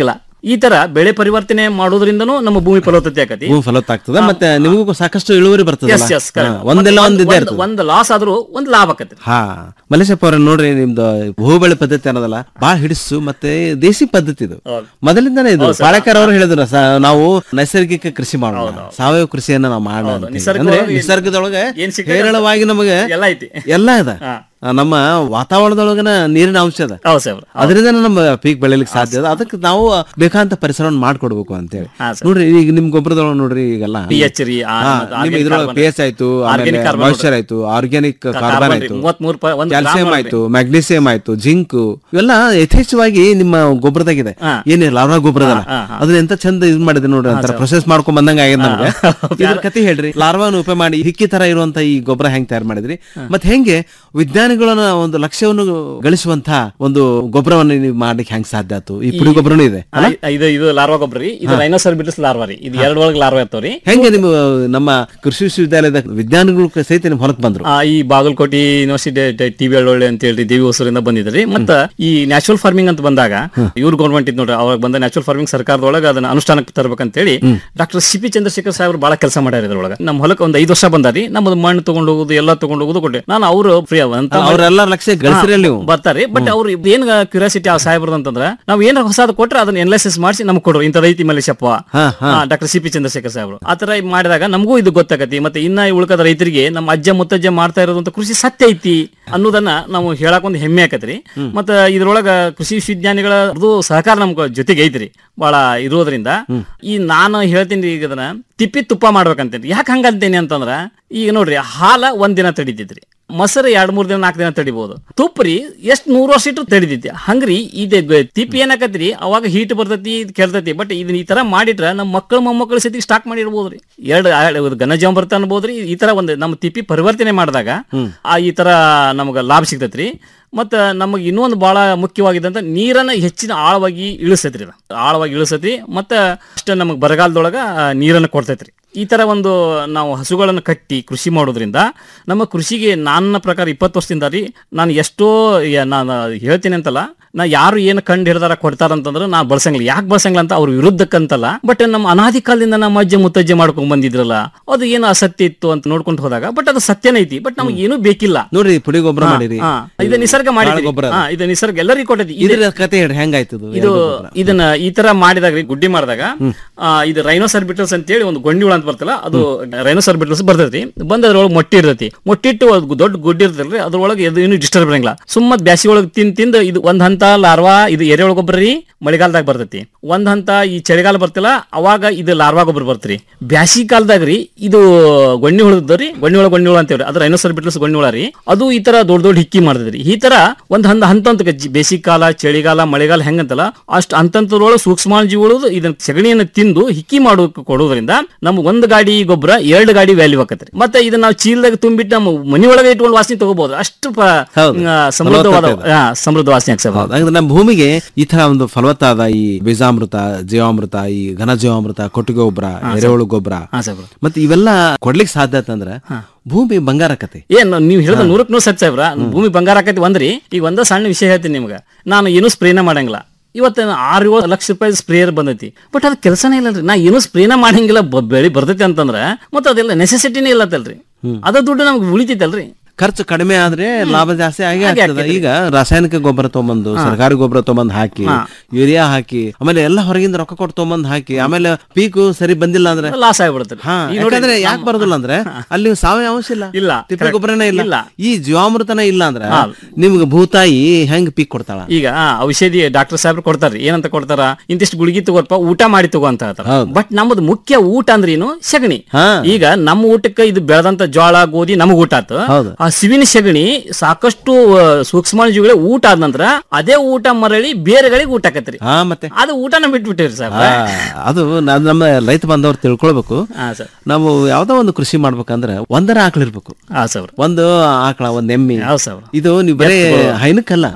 ಈ ತರ ಬೆಳೆ ಪರಿವರ್ತನೆ ಮಾಡೋದ್ರಿಂದನೂ ನಮ್ಮ ಭೂಮಿ ಫಲವತ್ತತೆ ಆಕತಿ ಭೂಮಿ ಫಲವತ್ತಾಗ್ತದೆ ಮತ್ತೆ ನಿಮಗೂ ಸಾಕಷ್ಟು ಇಳುವರಿ ಬರ್ತದೆ Yes, yes, correct. ಒಂದೆಲ್ಲ ಒಂದ್- ಒಂದ್ ಇದ್ದೇ ಒಂದ್- ಇರ್ತದೆ ಒಂದ್ ಲಾಸ್ ಆದ್ರೂ ಒಂದ್ ಲಾಭ ಆಕತಿ ಹಾ ಮಲೇಶಪ್ಪ ಅವ್ರ ನೋಡ್ರಿ ನಿಮ್ದು ಭೂಬೆಳೆ ಪದ್ಧತಿ ಅನ್ನೋದಲ್ಲ ಬಹಳ ಹಿಡಿಸು ಮತ್ತೆ ದೇಸಿ ಪದ್ಧತಿ ಇದು ಹೌದು. ಮೊದಲಿಂದಾನೇ ಇದು ಹೌದು ಸರ್. ಪಾಳಕರ್ ಅವರು ಹೇಳಿದ್ರು ಸ- ನಾವು ನೈಸರ್ಗಿಕ ಕೃಷಿ ಮಾಡೋಣ ಸಾವಯವ ಕೃಷಿಯನ್ನ ನಾವು ಮಾಡೋಣ ಅಂತ ಹೇಳಿ. ಅಂದ್ರೆ ನಿಸರ್ಗದೊಳಗೆ ನಿಸರ್ಗದೊಳಗೆ ಏನ್ ಸಿಗ್ತದೆ ಹೇರಳವಾಗಿ ನಮಗೆ ಎಲ್ಲ ಐತಿ ಎಲ್ಲ ಇದೆ ಹಾ. ಆ, ನಮ್ಮ ವಾತಾವರಣದೊಳಗನ ನೀರಿನ ಅಂಶ ಅದ ಹೌದು ಸರ್ ಅದರಿಂದ ನಮ್ಮ ಪೀಕ್ ಬೆಳಿಲಿಕ್ಕೆ ಸಾಧ್ಯ ಅದ ಅದಕ್ಕೆ ನಾವು ಬೇಕಾದಂತ ಪರಿಸರವನ್ನು ಮಾಡ್ಕೊಡ್ಬೇಕು ಅಂತ ಹೇಳಿ ಹಾ, ಸರ್. ನೋಡ್ರಿ ಈಗ ನಿಮ್ ಗೊಬ್ಬರದೊಳಗೆ ನೋಡ್ರಿ ಈಗೆಲ್ಲ PH ರೀ, ಆ, ಹಾ, ಮತ್ತೆ ನಿಮ್ organic ಇದ್ರೊಳಗೆ carbon. ಪಿ ಎಚ್ ಆಯ್ತು Organic carbon ಮಾಯಿಶ್ಚರ್ ಆಯ್ತು ಆರ್ಗ್ಯಾನಿಕ್ ಕ- ಕಾರ್ಬನ್ carbon ರೀ, ಆಯ್ತು ಮೂವತ್ಮೂರು ಪ- ಒಂದು ಕ್ಯಾಲ್ಸಿಯಂ ಗ್ರಾಮ್ ಆಯ್ತು ಮ್ಯಾಗ್ನೀಸಿಯಂ ಆಯ್ತು ಜಿಂಕ್ ಇವೆಲ್ಲ ಯಥೇಚ್ಛವಾಗಿ ನಿಮ್ಮ ಗೊಬ್ಬರದಾಗಿದೆ ಏನೇ ಲಾರ್ವಾ ಗೊಬ್ಬರದಲ್ಲ ಹಾ, ಹಾ. ಅದನ್ನ ಎಂತ ಚಂದ ಇದ್ ಮಾಡಿದೆ ನೋಡ್ರಿ ಅಂತಾರ ಪ್ರೊಸೆಸ್ ಮಾಡ್ಕೊಂಡ್ ಬಂದಂಗ ಆಗ್ಯದ ನಮ್ಗೆ ಇದ್ರ ಕತೆ ಹೇಳ್ರಿ ಲಾರ್ವಾನ ಉಪಯೋಗ ಮಾಡಿ ಹಿಕ್ಕಿ ತರ ಇರುವಂತ ಈ ಗೊಬ್ಬರ ಹೆಂಗ್ ತಯಾರು ಮಾಡಿದ್ರಿ ಮತ್ತೆ ಹೆಂಗೆ ವಿಜ್ಞಾನಿಗಳನ್ನ ಒಂದು ಲಕ್ಷ್ಯವನ್ನು ಗಳಿಸುವಂತ ಒಂದು ಗೊಬ್ಬರವನ್ನು ನೀವು ಮಾಡ್ಲಿಕ್ಕೆ ಹೆಂಗ್ ಸಾಧ್ಯ ಆಯ್ತು ಈ ಪುಡಿ ಗೊಬ್ಬರನೂ ಇದೆ ಅಲ್ಲ? ಆ, ಇದು ಇದು ಲಾರ್ವಾ ಗೊಬ್ಬರ ರೀ ಇದು ರೈನೋಸರ್ ಬಿಡಿಸ್ ಲಾರ್ವಾ ರೀ ಇದು ಎರಡು ಒಳಗೆ ಲಾರ್ವಾ ಇರ್ತಾವ್ರಿ ಹೆಂಗೆ ನಿಮ್ಮ ನಮ್ಮ ಕೃಷಿ ವಿಶ್ವವಿದ್ಯಾಲಯದ ವಿಜ್ಞಾನಿಗಳು ಸಹಿತ ನಿಮ್ ಹೊಲಕ್ ಬಂದ್ರು ಆ, ಈ ಬಾಗಲಕೋಟೆ ಯೂನಿವರ್ಸಿಟಿ ಟಿ ವಿ ಒಳ್ಳೆ ಅಂತ ಹೇಳಿ ದೇವಿ ಹೊಸೂರಿಂದ ಬಂದಿದ್ರಿ ಮತ್ತ ಈ ನ್ಯಾಚುರಲ್ ಫಾರ್ಮಿಂಗ್ ಅಂತ ಬಂದಾಗ ಇವ್ರ ಗೌರ್ಮೆಂಟ್ ಇದ್ ನೋಡ್ರಿ ಅವಾಗ ಬಂದ ನ್ಯಾಚುರಲ್ ಫಾರ್ಮಿಂಗ್ ಸರ್ಕಾರದೊಳಗ ಅದನ್ನ ಅನುಷ್ಠಾನಕ್ಕೆ ತರ್ಬೇಕಂತ ಹೇಳಿ ಡಾಕ್ಟರ್ ಸಿ ಪಿ ಚಂದ್ರಶೇಖರ್ ಸಾಹೇಬ್ರು ಬಹಳ ಕೆಲಸ ಮಾಡ್ಯಾರ ಇದ್ರೊಳಗ ನಮ್ಮ ಹೊಲಕ್ಕೆ ಒಂದ್ ಐದು ವರ್ಷ ಬಂದಾರಿ ನಮ್ಮದು ಮಣ್ಣು ತಗೊಂಡು ಹೋಗುದು ಎಲ್ಲ ತಗೊಂಡು ಹೋಗುದು ಕೊಟ್ಟೆ ನಾನು ಅವರು ಫ್ರೀ ಅಂತ ಅವ್ರೆಲ್ಲ ಲಕ್ಷ್ಯ ಗಳಿಸಿರಿ ನೀವು ಬರ್ತಾರೆ ಬಟ್ ಅವ್ರು ಏನ್ ಕ್ಯೂರಿಯಾಸಿಟಿ ಆ ಸಾಹೇಬ್ರದ್ದು ಅಂತಂದ್ರ ನಾವ್ ಏನಾರ ಹೊಸದು ಕೊಟ್ರೆ ಅದನ್ನ ಎನಾಲಿಸಿಸ್ ಮಾಡಿಸಿ ನಮ್ಗೆ ಕೊಡ್ರು ಇಂಥ ರೈತಿ ಮಲೇಶಪ್ಪ ಹಾ, ಹಾ. ಡಾಕ್ಟರ್ ಸಿ ಪಿ ಚಂದ್ರಶೇಖರ್ ಸಾಹೇಬ್ರು ಆತರ ಮಾಡಿದಾಗ ನಮಗೂ ಇದು ಗೊತ್ತಾಗತಿ ಮತ್ತೆ ಇನ್ನ ಈ ಉಳ್ಕದ ರೈತರಿಗೆ ನಮ್ಮ ಅಜ್ಜ ಮುತ್ತಜ್ಜ ಮಾಡ್ತಾ ಇರೋದಂತ ಕೃಷಿ ಸತ್ಯ ಐತಿ ಅನ್ನೋದನ್ನ ನಾವು ಹೇಳಕ್ ಒಂದು ಹೆಮ್ಮೆ ಆಕತ್ರಿ ಮತ್ತ ಇದ್ರೊಳಗ ಕೃಷಿ ವಿಶ್ವವಿಜ್ಞಾನಿಗಳ ಸಹಕಾರ ನಮ್ ಜೊತೆಗೆ ಐತ್ರಿ ಬಹಳ ಇರೋದ್ರಿಂದ ಈ ನಾನು ಹೇಳ್ತೀನಿ ಈಗ ಅದನ್ನ ತಿಪ್ಪಿ ತುಪ್ಪ ಮಾಡ್ಬೇಕಂತೇನಿ ಯಾಕೆ ಹಂಗಂತೇನಿ ಅಂತಂದ್ರ ಈಗ ನೋಡ್ರಿ ಹಾಲ ಒಂದ್ ದಿನ ತಡಿತೈತ್ರಿ ಮೊಸರು ಎರಡ್ ಮೂರ್ ದಿನ ನಾಲ್ಕು ದಿನ ತಡಿಬಹುದು ತುಪ್ಪ ರೀ ಎಷ್ಟ್ ನೂರು ವರ್ಷ ಇಟ್ಟು ತಡಿತೈತಿ ಹಂಗ್ರಿ ಇದೆ ಗ- ತಿಪ್ಪಿ ಏನಾಕತ್ರಿ ಅವಾಗ ಹೀಟ್ ಬರ್ತೈತಿ ಇದ್ ಕೆಲ್ತೈತಿ ಬಟ್ ಇದನ್ನ ಈ ತರ ಮಾಡಿಟ್ರ ನಮ್ಮ ಮಕ್ಕಳು ಮೊಮ್ಮಕ್ಕಳು ಸತಿ ಸ್ಟಾಕ್ ಮಾಡಿ ಇಡ್ಬೋದ್ರಿ ಎರಡು ಘನಜಾಮೃತ ಅನ್ಬೋದ್ರಿ ಈ ತರ ಒಂದು ನಮ್ಮ ತಿಪ್ಪಿ ಪರಿವರ್ತನೆ ಮಾಡಿದಾಗ ಆ ಈ ತರ ನಮಗ ಲಾಭ ಸಿಗ್ತೈತ್ರಿ ಮತ್ತ ನಮಗೆ ಇನ್ನೊಂದು ಬಹಳ ಮುಖ್ಯವಾಗಿದ್ದಂತ ನೀರನ್ನ ಹೆಚ್ಚಿನ ಆಳವಾಗಿ ಇಳಿಸತ್ರಿ ಇದು ಆಳವಾಗಿ ಇಳಿಸತಿ ಮತ್ತ ಅಷ್ಟ ನಮಗೆ ಬರಗಾಲದೊಳಗ ಆ, ನೀರನ್ನ ಕೊಡ್ತೈತ್ರಿ ಈ ತರ ಒಂದು ನಾವು ಹಸುಗಳನ್ನು ಕಟ್ಟಿ ಕೃಷಿ ಮಾಡೋದ್ರಿಂದ ನಮ್ಮ ಕೃಷಿಗೆ ನನ್ನ ಪ್ರಕಾರ ಇಪ್ಪತ್ತು ವರ್ಷದಿಂದ ರೀ ನಾನು ಎಷ್ಟೋ ಯ- ನಾನು ಹೇಳ್ತೀನಿ ಅಂತಲ್ಲ ನಾ ಯಾರು ಏನು ಕಂಡು ಹಿಡ್ದಾರ ಕೊಡ್ತಾರ ಅಂತಂದ್ರೆ ನಾ ಬಳಸಂಗಿಲ್ಲ ಯಾಕೆ ಬಳಸಂಗಿಲ್ಲ ಅಂತ ಅವ್ರ ವಿರುದ್ಧಕ್ಕಂತಲ್ಲ ಬಟ್ ನಮ್ಮ ಅನಾದಿ ಕಾಲದಿಂದ ನಮ್ಮ ಅಜ್ಜ ಮುತ್ತಜ್ಜೆ ಮಾಡ್ಕೊಂಡ್ ಬಂದಿದ್ರಲ್ಲ ಅದು ಏನು ಅಸತ್ಯ ಇತ್ತು ಅಂತ ನೋಡ್ಕೊಂಡು ಹೋದಾಗ ಬಟ್ ಅದು ಸತ್ಯನ ಐತಿ ಬಟ್ ನಮ್ಗೆ ಏನೂ ಬೇಕಿಲ್ಲ ನೋಡ್ರಿ ಪುಡಿ ಗೊಬ್ಬರ ಹಾ, ಮಾಡಿರಿ ಹಾ. ಇದು ನಿಸರ್ಗ ಮಾಡಿದ್ರಿ ಬಾಳ ಗೊಬ್ಬರ ಅದು. ಹಾ, ಇದು ನಿಸರ್ಗ ಎಲ್ಲರಿಗೂ ಕೊಟ್ಟೈತಿ ಇದು- ಇದ್ರ ಕತೆ ಹೇಳ್ರಿ ಹೆಂಗಾಯ್ತು ಇದು? ಇದು ಎರಡು ಗೊಬ್ಬರ. ಇದನ್ನ ಈ ತರ ಮಾಡಿದಾಗ ರೀ, ಗುಡ್ಡಿ ಮಾಡಿದಾಗ ಆ, ಇದು ರೈನೋಸರ್ಬಿಟಲ್ಸ್ ಅಂತ ಹೇಳಿ ಒಂದು ಗೊಂಡಿ ಹುಳ ಅಂತ ಬರ್ತಲ್ಲ ಅದು ರೈನೋಸರ್ಬಿಟಲ್ಸ್ ಬರ್ತೈತಿ ಬಂದ ಅದ್ರೊಳಗೆ ಮೊಟ್ಟಿ ಇರ್ತೈತಿ ಮೊಟ್ಟಿಟ್ಟು ಅದು ದೊಡ್ಡ ಗುಡ್ಡಿ ಇರ್ತಲ್ರಿ ಅದ್ರೊಳಗೆ ಇದು ಏನು ಡಿಸ್ಟರ್ಬ್ ಇರಂಗಿಲ್ಲ ಸುಮ್ಮ ಬ್ಯಾಸಿ ಒಳಗೆ ತಿಂದ್ ತಿಂದು ಇದು ಒಂದ್ ಹಂತ ಲಾರ್ವಾ ಇದು ಎರೆಹುಳ ಗೊಬ್ಬರ ರೀ ಮಳೆಗಾಲದಾಗ ಬರ್ತೈತಿ ಒಂದ್ ಹಂತ ಈ ಚಳಿಗಾಲ ಬರ್ತಿಲ್ಲ ಅವಾಗ ಇದು ಲಾರ್ವಾ ಗೊಬ್ಬರ ಬರ್ತರಿ ಬ್ಯಾಸಿ ಕಾಲದಾಗ ರೀ ಇದು ಗೊಣ್ಣಿ ಹುಳದ ರೀ ಗೊಣ್ಣಿ ಹುಳ ಗೊಣ್ಣಿ ಹುಳ ಅಂತೇವ್ರಿ ಅದು ರೈನೋಸರ್ ಬಿಟ್ಲಸ್ ಗೊಣ್ಣಿ ಹುಳ ರೀ ಅದು ಈ ತರ ದೊಡ್ಡ ದೊಡ್ಡ ಹಿಕ್ಕಿ ಮಾಡ್ತದ್ರಿ ಈ ತರ ಒಂದ್ ಹಂತ ಹಂತ ಹಂತಕ್ಕೆ ಜಿ- ಬೇಸಿಗೆ ಕಾಲ ಚಳಿಗಾಲ ಮಳೆಗಾಲ ಹೆಂಗಂತಲ್ಲ ಅಷ್ಟು ಹಂತಂತರೊಳಗೆ ಸೂಕ್ಷ್ಮಾಣುಜೀವಿಗಳು ಇದನ್ನ ಸಗಣಿಯನ್ನು ತಿಂದು ಹಿಕ್ಕಿ ಮಾಡೋಕೆ ಕೊಡೋದ್ರಿಂದ ನಮ್ಗೆ ಒಂದ್ ಗಾಡಿ ಗೊಬ್ಬರ ಎರಡು ಗಾಡಿ ವ್ಯಾಲ್ಯೂ ಆಕತ್ರಿ ಮತ್ತೆ ಇದನ್ನ ನಾವು ಚೀಲದಾಗ ತುಂಬಿಟ್ಟು ನಮ್ಮ ಮನಿ ಒಳಗೆ ಇಟ್ಕೊಂಡು ವಾಸನೆ ತಗೋಬಹುದು ಅಷ್ಟು ಪ- ಹೌದು. ಆ, ಸಮೃದ್ಧವಾದ ಫಲವತ್ತತೆ ಇದೆ. ಆ, ಸಮೃದ್ಧ ವಾಸನೆ ಆಗ್ತದೆ ಹೌದು. ಹಾಗಾದ್ರೆ ನಮ್ಮ ಭೂಮಿಗೆ ಈ ತರ ಒಂದು ಫಲವತ್ತಾದ ಈ ಬೀಜಾಮೃತ ಜೀವಾಮೃತ ಈ ಘನ ಜೀವಾಮೃತ ಕೊಟ್ಟಿಗೆ ಗೊಬ್ಬರ ಹಾ, ಸರ್. ಎರೆಹುಳು ಗೊಬ್ಬರ ಹಾ, ಸರ್. ಮತ್ತೆ ಇವೆಲ್ಲ ಕೊಡ್ಲಿಕ್ಕೆ ಸಾಧ್ಯ ಆತಂದ್ರ ಭೂಮಿ ಬಂಗಾರ ಕತೆ ಏನ್ ನೀವು ಹೇಳಿದ ನೂರಕ್ ನೂರು ಸತ್ಯ ಸಾಹೇಬ್ರ ಭೂಮಿ ಬಂಗಾರ ಆಕೈತಿ ಒಂದ್ರಿ ಈಗ ಒಂದ ಸಣ್ಣ ವಿಷಯ ಹೇಳ್ತೀನಿ ನಿಮ್ಗೆ ನಾನು ಏನೂ ಸ್ಪ್ರೇನ ಮಾಡಂಗಿಲ್ಲ ಇವತ್ತು ಆರು ಏಳು ಲಕ್ಷ ರೂಪಾಯಿ ಸ್ಪ್ರೇಯರ್ ಬಂದೈತಿ ಬಟ್ ಅದು ಕೆಲಸನೇ ಇಲ್ಲರಿ ನಾ ಏನೂ ಸ್ಪ್ರೇನ ಮಾಡಂಗಿಲ್ಲ ಬ- ಬೆಳಿ ಬರ್ತೈತಿ ಅಂತಂದ್ರೆ ಮತ್ತೆ ಅದೆಲ್ಲ ನೆಸೆಸಿಟಿನೇ ಇಲ್ಲತ್ತಲ್ರಿ ಅದ ದುಡ್ಡು ನಮ್ಗೆ ಉಳಿತೈತಲ್ರಿ ಖರ್ಚು ಕಡಿಮೆ ಆದ್ರೆ ಲಾಭ ಜಾಸ್ತಿ ಆಗೇ ಹಾಗೆ ಆಗ್ತದೆ ಆಗ್ತದೆ. ಈಗ ರಾಸಾಯನಿಕ ಗೊಬ್ಬರ ತಗೊಂಬಂದು ಹಾ. ಸರ್ಕಾರಿ ಗೊಬ್ಬರ ತಗೊಂಬಂದು ಹಾಕಿ ಹಾ. ಯೂರಿಯಾ ಹಾಕಿ ಆಮೇಲೆ ಎಲ್ಲ ಹೊರಗಿಂದ ರೊಕ್ಕ ಕೊಟ್ಟು ತಗೊಂಬಂದು ಹಾಕಿ ಆಮೇಲೆ ಪೀಕು ಸರಿ ಬಂದಿಲ್ಲ ಅಂದ್ರೆ ಲಾಸ್ ಆಗ್ಬಿಡುತ್ತೆ ಹಾ ಈಗ ನೋಡಿ, ಯಾಕಂದ್ರೆ ಯಾಕೆ ನಮ್ಮ- ಬರೋದಿಲ್ಲ ಅಂದ್ರೆ ಅಲ್ಲಿ ಸಾವಯವ ಅಂಶ ಇಲ್ಲ ಇಲ್ಲ ತಿಪ್ಪೆ correct. ಗೊಬ್ಬರನೇ ಇಲ್ಲ ಇಲ್ಲ. ಈ ಜೀವಾಮೃತನೇ ಇಲ್ಲ ಅಂದ್ರೆ ಹಾ. ನಿಮ್ಗೆ ಭೂತಾಯಿ ಹೆಂಗ್ ಪೀಕ್ ಕೊಡ್ತಾಳ ಈಗ ಆ, ಔಷಧಿ ಡಾಕ್ಟರ್ ಸಾಹೇಬ್ರು ಕೊಡ್ತಾರ್ರಿ ಏನಂತ ಕೊಡ್ತಾರ ಇಂತಿಷ್ಟು ಗುಳಿಗೆ ತಗೋಪ್ಪ ಊಟ ಮಾಡಿ ತಗೋ ಅಂತ ಹೇಳ್ತಾರ ಬಟ್ ನಮ್ಮದು ಮುಖ್ಯ ಊಟ ಅಂದ್ರೆ ಏನು ಸಗಣಿ ಹಾ. ಈಗ ನಮ್ಮ ಊಟಕ್ಕೆ ಇದು ಬೆಳೆದಂತ ಜೋಳ ಗೋಧಿ ನಮಗ್ ಊಟ ಆತು ಹೌದು. ಆ ಸಿವಿನ ಸಗಣಿ ಸಾಕಷ್ಟು ಸೂಕ್ಷ್ಮಾಣುಜೀವಿಗಳೇ ಊಟ ಆದ ನಂತರ ಅದೇ ಊಟ ಮರಳಿ ಬೇರೆಗಳಿಗೆ ಊಟ ಆಕತ್ರಿ ಹಾ ಮತ್ತೆ ಅದು ಊಟನ ಬಿಟ್ಬಿಟ್ಟಿರಿ ಸರ್ ಆ, ಅದು ನಾನ್ ನಮ್ಮ ರೈತ ಬಾಂಧವ್ರು ತಿಳ್ಕೊಳ್ಬೇಕು ಹಾ ಸರ್ ನಾವು ಯಾವ್ದೋ ಒಂದು ಕೃಷಿ ಮಾಡ್ಬೇಕಂದ್ರೆ ಒಂದರ ಆಕಳ ಇರ್ಬೇಕು ಹಾ ಸರ್ ಒಂದು ಆಕಳ ಒಂದ್ ಎಮ್ಮಿ ಹೌದ್ ಸರ್ ಇದು ನೀವು ಬರೇ ಎತ್ತುಗಳು. ಹೈನಕ್ಕಲ್ಲ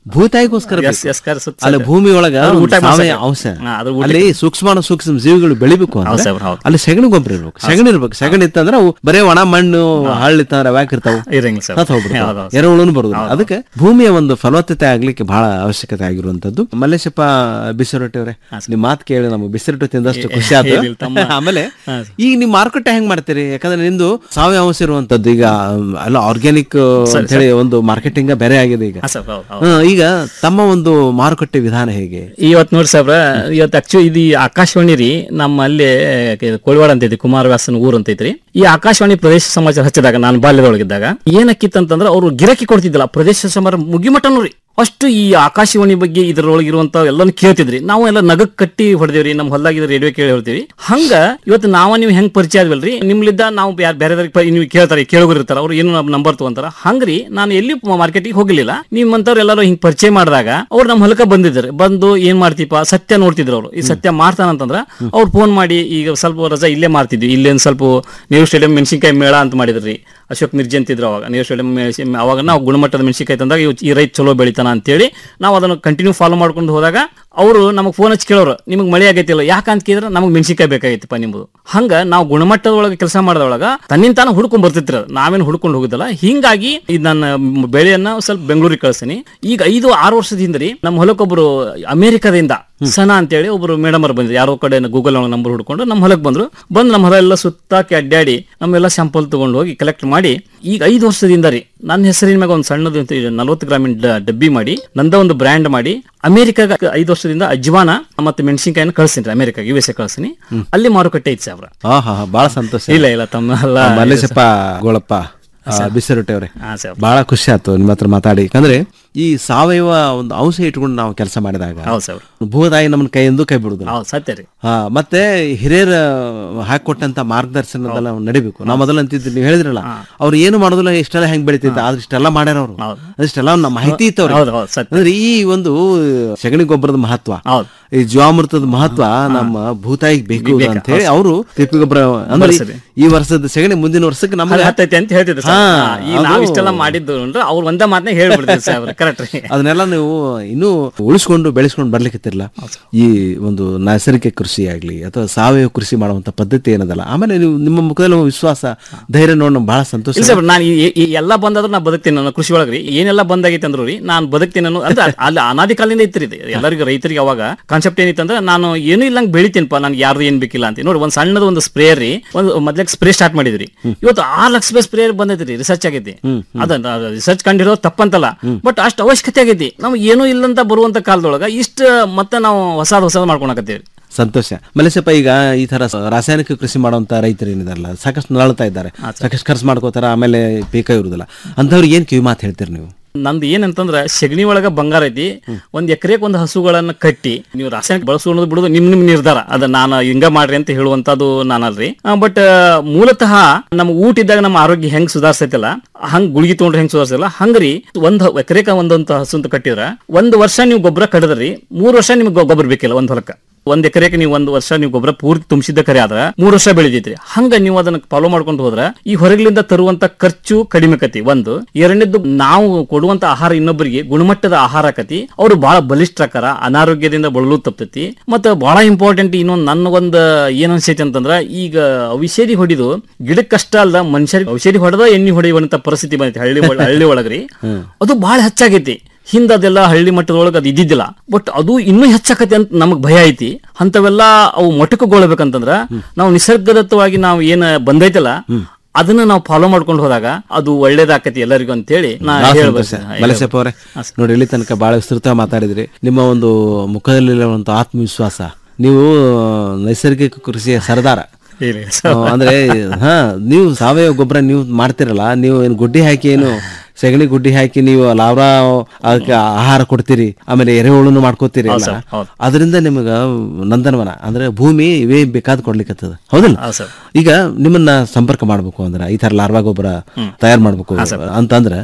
ಭೂತಾಯಿಗೋಸ್ಕರ ಎಸ್, ಎಸ್, ಕರೆ ಸುತ್ತ ಅಲ್ಲಿ ಸಾಧ್ಯ. ಭೂಮಿ ಒಳಗ ಅದ್ರ ಒಂದು ಊಟ ಸಾವಯವ ಮಾಡ್ಸಕ್ಕೆ. ಅಂಶ ಹಾ, ಅದ್ರ ಊಟ- ಅಲ್ಲಿ ಸೂಕ್ಷ್ಮಾಣು ಸೂಕ್ಷ್ಮ ಜೀವಿಗಳು ಬೆಳಿಬೇಕು ಹೌದು ಅಂದ್ರೆ ಸರ್, ಹೌದು. ಅಲ್ಲಿ ಸಗಣಿ ಗೊಬ್ಬರ ಇರ್ಬೇಕು ಸಗಣಿ ಇರ್ಬೇಕು ಸಗಣಿ ಇತ್ತಂದ್ರೆ ಅವು ಬರೇ ಒಣ ಮಣ್ಣು ಹಳ್ಳ ಇತ್ತಂದ್ರೆ ಯಾಕೆ ಇರ್ತಾವ ಇರಂಗಿಲ್ಲ ಸರ್. ಸತ್ ಹೋಗ್ಬಿಡ್ತಾವ ಹೌದು, ಹೌದು. ಎರೆಹುಳುನು ಬರುದಿಲ್ಲ ಅದಕ್ಕೆ ಭೂಮಿಯ ಒಂದು ಫಲವತ್ತತೆ ಆಗ್ಲಿಕ್ಕೆ ಬಹಳ ಅವಶ್ಯಕತೆ ಆಗಿರುವಂತದ್ದು ಮಲ್ಲೇಶಪ್ಪ ಬಿಸಿರೊಟ್ಟಿ ಅವರೇ ನಿಮ್ ಮಾತು ಕೇಳಿ ನಮ್ಗೆ ಬಿಸಿರೊಟ್ಟಿ ತಿಂದಷ್ಟು ಖುಷಿ ಆಯ್ತು ಏನಿಲ್ಲ, ತಮ್ಮ- ಆಮೇಲೆ ಹಾ. ಈಗ ನಿಮ್ ಮಾರುಕಟ್ಟೆ ಹೆಂಗ್ ಮಾಡ್ತೀರಿ ಯಾಕಂದ್ರೆ ನಿಮ್ದು ಸಾವಯವ ಅಂಶ ಇರುವಂತದ್ದು ಈಗ ಅಮ್, ಅಲ್ಲ ಆರ್ಗ್ಯಾನಿಕ್ ಸರಿ, ಅಂತ ಹೇಳಿ ಒಂದು ಮಾರ್ಕೆಟಿಂಗ್ ಬೇರೆ ಆಗಿದೆ ಈಗ ಹಾ, ಸರ್, ಹೌದು, ಹೌದು. ಹಾ, ಈಗ ತಮ್ಮ ಒಂದು ಮಾರುಕಟ್ಟೆ ವಿಧಾನ ಹೇಗೆ ಇವತ್ತು ನೋಡಿ ಸಾಬ್ರ ಇವತ್ತು ಆಕ್ಚುಲಿ ಇದು ಈ ಆಕಾಶವಾಣಿ ರೀ ನಮ್ಮಲ್ಲಿ ಕೋಳಿವಾಡ ಅಂತ ಐತಿ ಕುಮಾರವ್ಯಾಸನ ಊರು ಅಂತ ಐತ್ರಿ ಈ ಆಕಾಶವಾಣಿ ಪ್ರದೇಶ ಸಮಾಚಾರ ಹಚ್ಚಿದಾಗ ನಾನು ಬಾಲ್ಯದೊಳಗಿದ್ದಾಗ ಏನಕ್ಕಿತ್ತಂತಂದ್ರೆ ಅವರು ಗಿರಕಿ ಕೊಡ್ತಿದ್ದಿಲ್ಲ ಪ್ರದೇಶ ಸಮಾಚಾರ ಮುಗಿಮಟನು ರೀ ಅಷ್ಟು ಈ ಆಕಾಶವಾಣಿ ಬಗ್ಗೆ ಇದರೊಳಗಿರುವಂತ ಎಲ್ಲಾನು ಕೇಳ್ತಿದ್ರಿ ನಾವು ಎಲ್ಲ ನಗಕ್ ಕಟ್ಟಿ ಹೊಡೆದೇವ್ರಿ ನಮ್ಮ ಹೊಲ್ದಾಗ ರೇಡಿಯೋ ಕೇಳಿ ಹೇಳ್ತೀವಿ ಹಂಗ ಇವತ್ತು ನಾವ ನೀವು ಹೆಂಗ್ ಪರಿಚಯ ಆದ್ವಲ್ರಿ ನಿಮ್ಲಿದ್ದ ನಾವು ಯಾರು ಬೇರೆದವ್ರಿಗೆ ನೀವು ಕೇಳ್ತಾರೆ ಕೇಳೋರು ಇರ್ತಾರ ಅವ್ರು ಏನು ನಂಬರ್ ತಗೊಂತಾರ ಹಂಗ್ರಿ ನಾನು ಎಲ್ಲಿ ಮಾರ್ಕೆಟಿಗೆ ಹೋಗಲಿಲ್ಲ ನಿಮ್ಮಂತವ್ರು ಎಲ್ಲರೂ ಹಿಂಗ್ ಪರಿಚಯ ಮಾಡಿದಾಗ ಅವ್ರು ನಮ್ಮ ಹೊಲಕ ಬಂದಿದ್ರು ಬಂದು ಏನ್ ಮಾಡ್ತೀಪ ಸತ್ಯ ನೋಡ್ತಿದ್ರು ಅವರು ಈ ಸತ್ಯ ಮಾಡ್ತಾನಂತಂದ್ರ ಅವ್ರು ಫೋನ್ ಮಾಡಿ ಈಗ ಸ್ವಲ್ಪ ರಜಾ ಇಲ್ಲೇ ಮಾಡ್ತಿದ್ವಿ ಇಲ್ಲೇ ಒಂದ್ ಸ್ವಲ್ಪ ನೀವು ಸ್ಟೇಡಿಯಂ ಮೆಣಸಿನ್ಕಾಯಿ ಮೇಳ ಅಂತ ಮಾಡಿದ್ರಿ ಅಶೋಕ್ ಮಿರ್ಜಿ ಅಂತಿದ್ರು ಅವಾಗ ನೀವು ಸ್ಟೇಡಿಯಂ ಅವಾಗ ನಾವು ಗುಣಮಟ್ಟದ ಮೆಣಸಿನ್ಕಾಯಿ ತಂದಾಗ ಇವ್- ಈ ರೈತ ಚಲೋ ಬೆಳಿತಾನ ಅಂತೇಳಿ ನಾವು ಅದನ್ನು ಕಂಟಿನ್ಯೂ ಫಾಲೋ ಮಾಡ್ಕೊಂಡು ಹೋದಾಗ ಅವರು ನಮಗೆ ಫೋನ್ ಹಚ್ಚಿ ಕೇಳೋರು ನಿಮಗೆ ಮಳೆ ಆಗೈತಿಲ್ಲ ಯಾಕಂತ ಕೇಳಿದ್ರೆ ನಮಗೆ ಮೆಣಸಿನ್ಕಾಯಿ ಬೇಕಾಗೈತಿಪ್ಪ ನಿಮ್ದು ಹಂಗ ನಾವು ಗುಣಮಟ್ಟದ ಒಳಗೆ ಕೆಲಸ ಮಾಡೋದ್ರೊಳಗ ತನ್ನಿಂದ ತಾನು ಹುಡ್ಕೊಂಡ್ ಬರ್ತಿತ್ರ ನಾವೇನು ಹುಡ್ಕೊಂಡು ಹೋಗುದಿಲ್ಲ ಹಿಂಗಾಗಿ ಇದು ನನ್ನ ಬೆಳೆಯನ್ನ ಸ್ವಲ್ಪ ಬೆಂಗಳೂರಿಗೆ ಕಳಿಸ್ತೀನಿ ಈಗ ಐದು ಆರು ವರ್ಷದ ಹಿಂದ್ರಿ ನಮ್ಮ ಹೊಲಕ್ಕೊಬ್ರು ಅಮೆರಿಕದಿಂದ ಸನ ಅಂತೇಳಿ ಒಬ್ರು ಮೇಡಮ್ ಅವ್ರು ಬಂದ್ರು ಯಾರೋ ಕಡೆ ಗೂಗಲ್ ನಂಬರ್ ಹುಡ್ಕೊಂಡು ನಮ್ಮ ಹೊಲಕ್ಕೆ ಬಂದ್ರು ಬಂದು ನಮ್ಮ ಹೊಲ ಎಲ್ಲ ಸುತ್ತಾಕಿ ಅಡ್ಡಾಡಿ ನಮ್ಮೆಲ್ಲ ಸ್ಯಾಂಪಲ್ ತಗೊಂಡು ಹೋಗಿ ಕಲೆಕ್ಟ್ ಮಾಡಿ ಈಗ ಐದು ವರ್ಷದಿಂದ ರೀ ನನ್ನ ಹೆಸರಿನ ಮ್ಯಾಗ ಒಂದು ಸಣ್ಣದು ನಲ್ವತ್ತು ಗ್ರಾಮಿನ ಡ- ಡಬ್ಬಿ ಮಾಡಿ ನಂದ ಒಂದು ಬ್ರ್ಯಾಂಡ್ ಮಾಡಿ ಅಮೆರಿಕಾಗ ಐದು ವರ್ಷದಿಂದ ಅಜ್ವಾನ ಮತ್ತೆ ಮೆಣಸಿನ್ಕಾಯಿನ ಕಳ್ಸಿನಿ ಅಮೆರಿಕಾಗ ಯು ಎಸ್ ಎ ಕಳ್ಸಿನಿ ಅಲ್ಲಿ ಮಾರುಕಟ್ಟೆ ಐತಿ ಸಾವಿರ ಹಾ ಹಾ ಹಾ, ಬಹಳ ಸಂತೋಷ ಇಲ್ಲ ಇಲ್ಲ ತಮ್ಮ ಎಲ್ಲ ಆ, ಮಲ್ಲೇಶಪ್ಪ ಗೋಳಪ್ಪ ಬಿಸಿರೊಟ್ಟೆ ಅವರೇ ಹಾ, ಸರ್. ಬಹಳ ಖುಷಿ ಆಯ್ತು ನಿಮ್ಮ ಹತ್ರ ಮಾತಾಡಿ ಯಾಕಂದ್ರೆ ಈ ಸಾವಯವ ಒಂದು ಅಂಶ ಇಟ್ಕೊಂಡು ನಾವು ಕೆಲಸ ಮಾಡಿದಾಗ ಹೌದು ಸರ್ ಭೂತಾಯಿ ನಮ್ಮನ್ನ ಕೈಯಿಂದ ಕೈ ಬಿಡುದಿಲ್ಲ ಹೌದು ಸತ್ಯ ರೀ ಹಾ ಮತ್ತೆ ಹಿರಿಯರ ಹಾಕೊಟ್ಟಂತ ಮಾರ್ಗದರ್ಶನದೆಲ್ಲ ನಾವು ನಡಿಬೇಕು ನಾವು ಮೊದಲು ಅಂತಿದ್ವಿ ನೀವು ಹೇಳಿದ್ರಲ್ಲ ಅವ್ರು ಏನು ಮಾಡೋದಿಲ್ಲ ಇಷ್ಟೆಲ್ಲ ಹೆಂಗ್ ಬೆಳಿತಿದ್ದ ಆದ್ರೆ ಇಷ್ಟೆಲ್ಲ ಮಾಡ್ಯಾರ ಅವರು ಅದಿಷ್ಟೆಲ್ಲ ನಮ್ಮ ಮಾಹಿತಿ ಇತ್ತು ಅವ್ರಿಗೆ. ಹೌದು, ಹೌದು, ಸತ್ಯ. ಅಂದ್ರೆ ಈ ಒಂದು ಸಗಣಿ ಗೊಬ್ಬರದ ಮಹತ್ವ ಹೌದು. ಈ ಜೀವಾಮೃತದ ಮಹತ್ವ ನಮ್ಮ ಭೂತಾಯಿಗೆ ಬೇಕು ಬೇಕು, ಅಂತ ಹೇಳಿ ಹೌದು. ಅವರು ತಿಪ್ಪಿ ಗೊಬ್ಬರ ಅಂದ್ರೆ ಬಳಸಿದೆ. ಈ ವರ್ಷದ ಸಗಣಿ ಮುಂದಿನ ವರ್ಷಕ್ಕೆ ಅದು ನಮ್ಗೆ ಹತ್ತೈತೆ ಅಂತ ಹೇಳ್ತಿದ್ರು ಸರ್. ಹಾ, ಹಾ, ಈಗ ನಾವು ಅದು- ಇಷ್ಟೆಲ್ಲ ಮಾಡಿದ್ದು ಅಂದ್ರೆ ಅವ್ರು ಒಂದೇ ಮಾತನ್ನ ಹೇಳ್ಬಿಡ್ತೀವಿ ಸರ್ ಕರೆಕ್ಟ್ ರೀ ಅದನ್ನೆಲ್ಲ ನೀವು ಇನ್ನೂ ಉಳಿಸ್ಕೊಂಡು ಬೆಳೆಸ್ಕೊಂಡು ಬರ್ಲಿಕ್ಕಿತ್ತಿರಲ್ಲ ಈ ಒಂದು ನೈಸರ್ಗಿಕ ಕೃಷಿ ಆಗ್ಲಿ ಅಥವಾ ಸಾವಯವ ಕೃಷಿ ಮಾಡುವಂತ ಪದ್ಧತಿ ಏನದಲ್ಲ ಆಮೇಲೆ ನೀವು ನಿಮ್ಮ ಮುಖದಲ್ಲಿ ಒಂದು ವಿಶ್ವಾಸ ಧೈರ್ಯ ನೋಡಿ ನಮ್ಗೆ ಬಹಳ ಸಂತೋಷ ಇಲ್ಲ ಸರ್ ನಾನು ಈ- ಈ ಎಲ್ಲ ಬಂದಾದ್ರೂ ನಾ ಬದುಕ್ತೀನಿ ನಾನು ಕೃಷಿ ಒಳಗ್ರಿ ಏನೆಲ್ಲ ಬಂದಾಗೈತೆ ಅಂದ್ರು ರೀ ನಾನು ಬದುಕ್ತೀನಿ ಅನ್ನೋ ಅಂದ್ರೆ ಅಲ್ಲಿ ಅನಾದಿ ಕಾಲದಿಂದ ಇತ್ತು ಇದು ಎಲ್ಲರಿಗೂ ರೈತರಿಗೆ ಅವಾಗ ಕಾನ್ಸೆಪ್ಟ್ ಏನಿತ್ತು ಅಂದ್ರೆ ನಾನು ಏನು ಇಲ್ಲಂಗ್ ಬೆಳಿತೀನಪ್ಪ ನನ್ಗೆ ಯಾರ್ದು ಏನ್ ಬೇಕಿಲ್ಲ ಅಂತ ನೋಡಿ ಒಂದ್ ಸಣ್ಣದ ಒಂದು ಸ್ಪ್ರೇ ರೀ ಒಂದು ಮೊದ್ಲಿಗೆ ಸ್ಪ್ರೇ ಸ್ಟಾರ್ಟ್ ಮಾಡಿದ್ರಿ ಇವತ್ತು ಆರ್ ಲಕ್ಷ ರೂಪಾಯಿ ಸ್ಪ್ರೇ ಬಂದೈತಿ ರೀ ರಿಸರ್ಚ್ ಆಗೈತಿ ಅದನ್ನ ರಿಸರ್ಚ್ ಕಂಡಿರೋ ತಪ್ಪಂತಲ್ಲ ಬಟ್ ಅಷ್ಟು ಅವಶ್ಯಕತೆ ಆಗೈತಿ ನಮ್ಗೆ ಏನೂ ಇಲ್ಲಂತ ಬರುವಂತ ಕಾಲದೊಳಗ ಇಷ್ಟ ಮತ್ತೆ ನಾವು ಹೊಸದ್ ಹೊಸದ್ ಮಾಡ್ಕೊಳಕತ್ತೀವಿ ಸಂತೋಷ ಮಲೇಶಪ್ಪ ಈಗ ಈ ತರ ಸ- ರಾಸಾಯನಿಕ ಕೃಷಿ ಮಾಡುವಂತ ರೈತರು ಏನಿದಾರಲ್ಲ ಸಾಕಷ್ಟು ನರಳ್ತಾ ಇದ್ದಾರೆ ಸಾಕಷ್ಟು ಖರ್ಚು ಮಾಡ್ಕೋತಾರ ಆಮೇಲೆ ಪೀಕ ಇರುದಿಲ್ಲ ಅಂತವ್ರಿಗೆ ಏನ್ ಕಿವಿ ಮಾತು ಹೇಳ್ತೀರಿ ನೀವು ನಂದು ಏನಂತಂದ್ರ ಸಗಣಿ ಒಳಗ ಬಂಗಾರ ಐತಿ ಒಂದ್ ಎಕರೆಕ್ ಒಂದು ಹಸುಗಳನ್ನ ಕಟ್ಟಿ ನೀವು ರಾಸಾಯನಿಕ ಬಳಸೋದು ಬಿಡೋದು ನಿಮ್ ನಿಮ್ ನಿರ್ಧಾರ ಅದ ನಾನು ಹಿಂಗ ಮಾಡ್ರಿ ಅಂತ ಹೇಳುವಂತದ್ದು ನಾನಲ್ರಿ ಬಟ್ ಮೂಲತಃ ನಮ್ ಊಟ ಇದ್ದಾಗ ನಮ್ಮ ಆರೋಗ್ಯ ಹೆಂಗ್ ಸುಧಾರಿಸೈತಲ್ಲ ಹಂಗ್ ಗುಳಿಗೆ ತಗೊಂಡ್ರೆ ಹೆಂಗ್ ಸುಧಾರಿಸಲ್ಲ ಹಂಗ್ರಿ ಒಂದ್ ಎಕರೆಕ ಒಂದೊಂದ್ ಹಸು ಅಂತ ಕಟ್ಟಿದ್ರ ಒಂದ್ ವರ್ಷ ನೀವು ಗೊಬ್ಬರ ಕಡದ್ರಿ ಮೂರ್ ವರ್ಷ ನಿಮ್ಗೆ ಗೊಬ್ಬರ ಬೇಕಿಲ್ಲ ಒಂದ್ ಹೊಲಕ್ಕ ಒಂದ್ ಎಕರೆಗೆ ನೀವು ಒಂದ್ ವರ್ಷ ನೀವು ಗೊಬ್ಬರ ಪೂರ್ತಿ ತುಂಬಿಸಿದ್ದ ಕರೆ ಆದ್ರ ಮೂರ್ ವರ್ಷ ಬೆಳೆದೈತ್ರಿ ಹಂಗ ನೀವು ಅದನ್ನ ಫಾಲೋ ಮಾಡ್ಕೊಂಡು ಹೋದ್ರ ಈ ಹೊರಗಿಲಿಂದ ತರುವಂತ ಖರ್ಚು ಕಡಿಮೆ ಕತಿ ಒಂದು ಎರಡನೇದ್ದು ನಾವು ಕೊಡುವಂತ ಆಹಾರ ಇನ್ನೊಬ್ಬರಿಗೆ ಗುಣಮಟ್ಟದ ಆಹಾರ ಕತಿ ಅವರು ಬಹಳ ಬಲಿಷ್ಠಕರ ಅನಾರೋಗ್ಯದಿಂದ ಬಳಲು ತಪ್ತತಿ ಮತ್ತೆ ಬಹಳ ಇಂಪಾರ್ಟೆಂಟ್ ಇನ್ನೊಂದು ನನ್ಗೊಂದ್ ಏನ್ ಅನ್ಸೈತಿ ಅಂತಂದ್ರ ಈಗ ಔಷಧಿ ಹೊಡಿದು ಗಿಡಕ್ಕಷ್ಟ ಅಲ್ದ ಮನುಷ್ಯರಿಗೆ ಔಷಧಿ ಹೊಡೆದ ಎಣ್ಣೆ ಹೊಡೆಯುವಂತ ಪರಿಸ್ಥಿತಿ ಬಂದೈತಿ ಹಳ್ಳಿ ಒಳ- ಹಳ್ಳಿ ಒಳಗ್ರಿ ಅದು ಬಹಳ ಹೆಚ್ಚಾಗೈತಿ ಹಿಂದ ಅದೆಲ್ಲ ಹಳ್ಳಿ ಮಟ್ಟದೊಳಗೆ ಅದು ಇದ್ದಿದ್ದಿಲ್ಲ ಬಟ್ ಅದು ಇನ್ನೂ ಹೆಚ್ಚಾಕತಿ ಅಂತ ನಮಗ್ ಭಯ ಐತಿ ಅಂತವೆಲ್ಲ ಅವು ಮೊಟಕುಗೊಳ್ಬೇಕಂತಂದ್ರ ನಾವು ನಿಸರ್ಗದತ್ತವಾಗಿ ನಾವು ಏನ್ ಬಂದೈತಲ್ಲ ಅದನ್ನ ನಾವು ಫಾಲೋ ಮಾಡ್ಕೊಂಡು ಹೋದಾಗ ಅದು ಒಳ್ಳೇದಾಕತಿ ಎಲ್ಲರಿಗೂ ಅಂತ ಹೇಳಿ ನಾ ಬಹಳ ಹೇಳ್ಬೇಕು ಸಂತೋಷ. ಮಲೇಶಪ್ಪ ಅವರೇ ನೋಡಿ ಇಲ್ಲಿ ತನಕ ಬಹಳ ವಿಸ್ತೃತ ಮಾತಾಡಿದ್ರಿ ನಿಮ್ಮ ಒಂದು ಮುಖದಲ್ಲಿರುವಂತ ಆತ್ಮವಿಶ್ವಾಸ ನೀವು ನೈಸರ್ಗಿಕ ಕೃಷಿಯ ಸರದಾರ ಇಲ್ಲ, ಆ, ಅಂದ್ರೆ ಹಾ ನೀವು ಸಾವಯವ ಗೊಬ್ಬರ ನೀವು ಮಾಡ್ತಿರಲ್ಲ ನೀವು ಏನು ಗುಡ್ಡಿ ಹಾಕಿ ಏನು ಸಗಣಿ ಗುಡ್ಡಿ ಹಾಕಿ ನೀವು ಲಾವ್ರ ಅದಕ್ಕೆ ಆಹಾರ ಕೊಡ್ತೀರಿ ಆಮೇಲೆ ಎರೆಹುಳುನು ಮಾಡ್ಕೋತೀರಿ ಹೌದ್ ಎಲ್ಲ ಸರ್, ಹೌದ್. ಅದರಿಂದ ನಿಮಗ ನಂದನವನ ಅಂದ್ರೆ ಭೂಮಿ ಇವೇ ಬೇಕಾದ್ ಕೊಡ್ಲಿಕ್ಕತ್ತದ ಹೌದಲ್ಲ ಹೌದ್ ಸರ್. ಈಗ ನಿಮ್ಮನ್ನ ಸಂಪರ್ಕ ಮಾಡ್ಬೇಕು ಅಂದ್ರೆ ಈ ತರ ಲಾರ್ವಾ ಗೊಬ್ಬರ ತಯಾರು ಮಾಡ್ಬೇಕು ಅಂತಂದ್ರೆ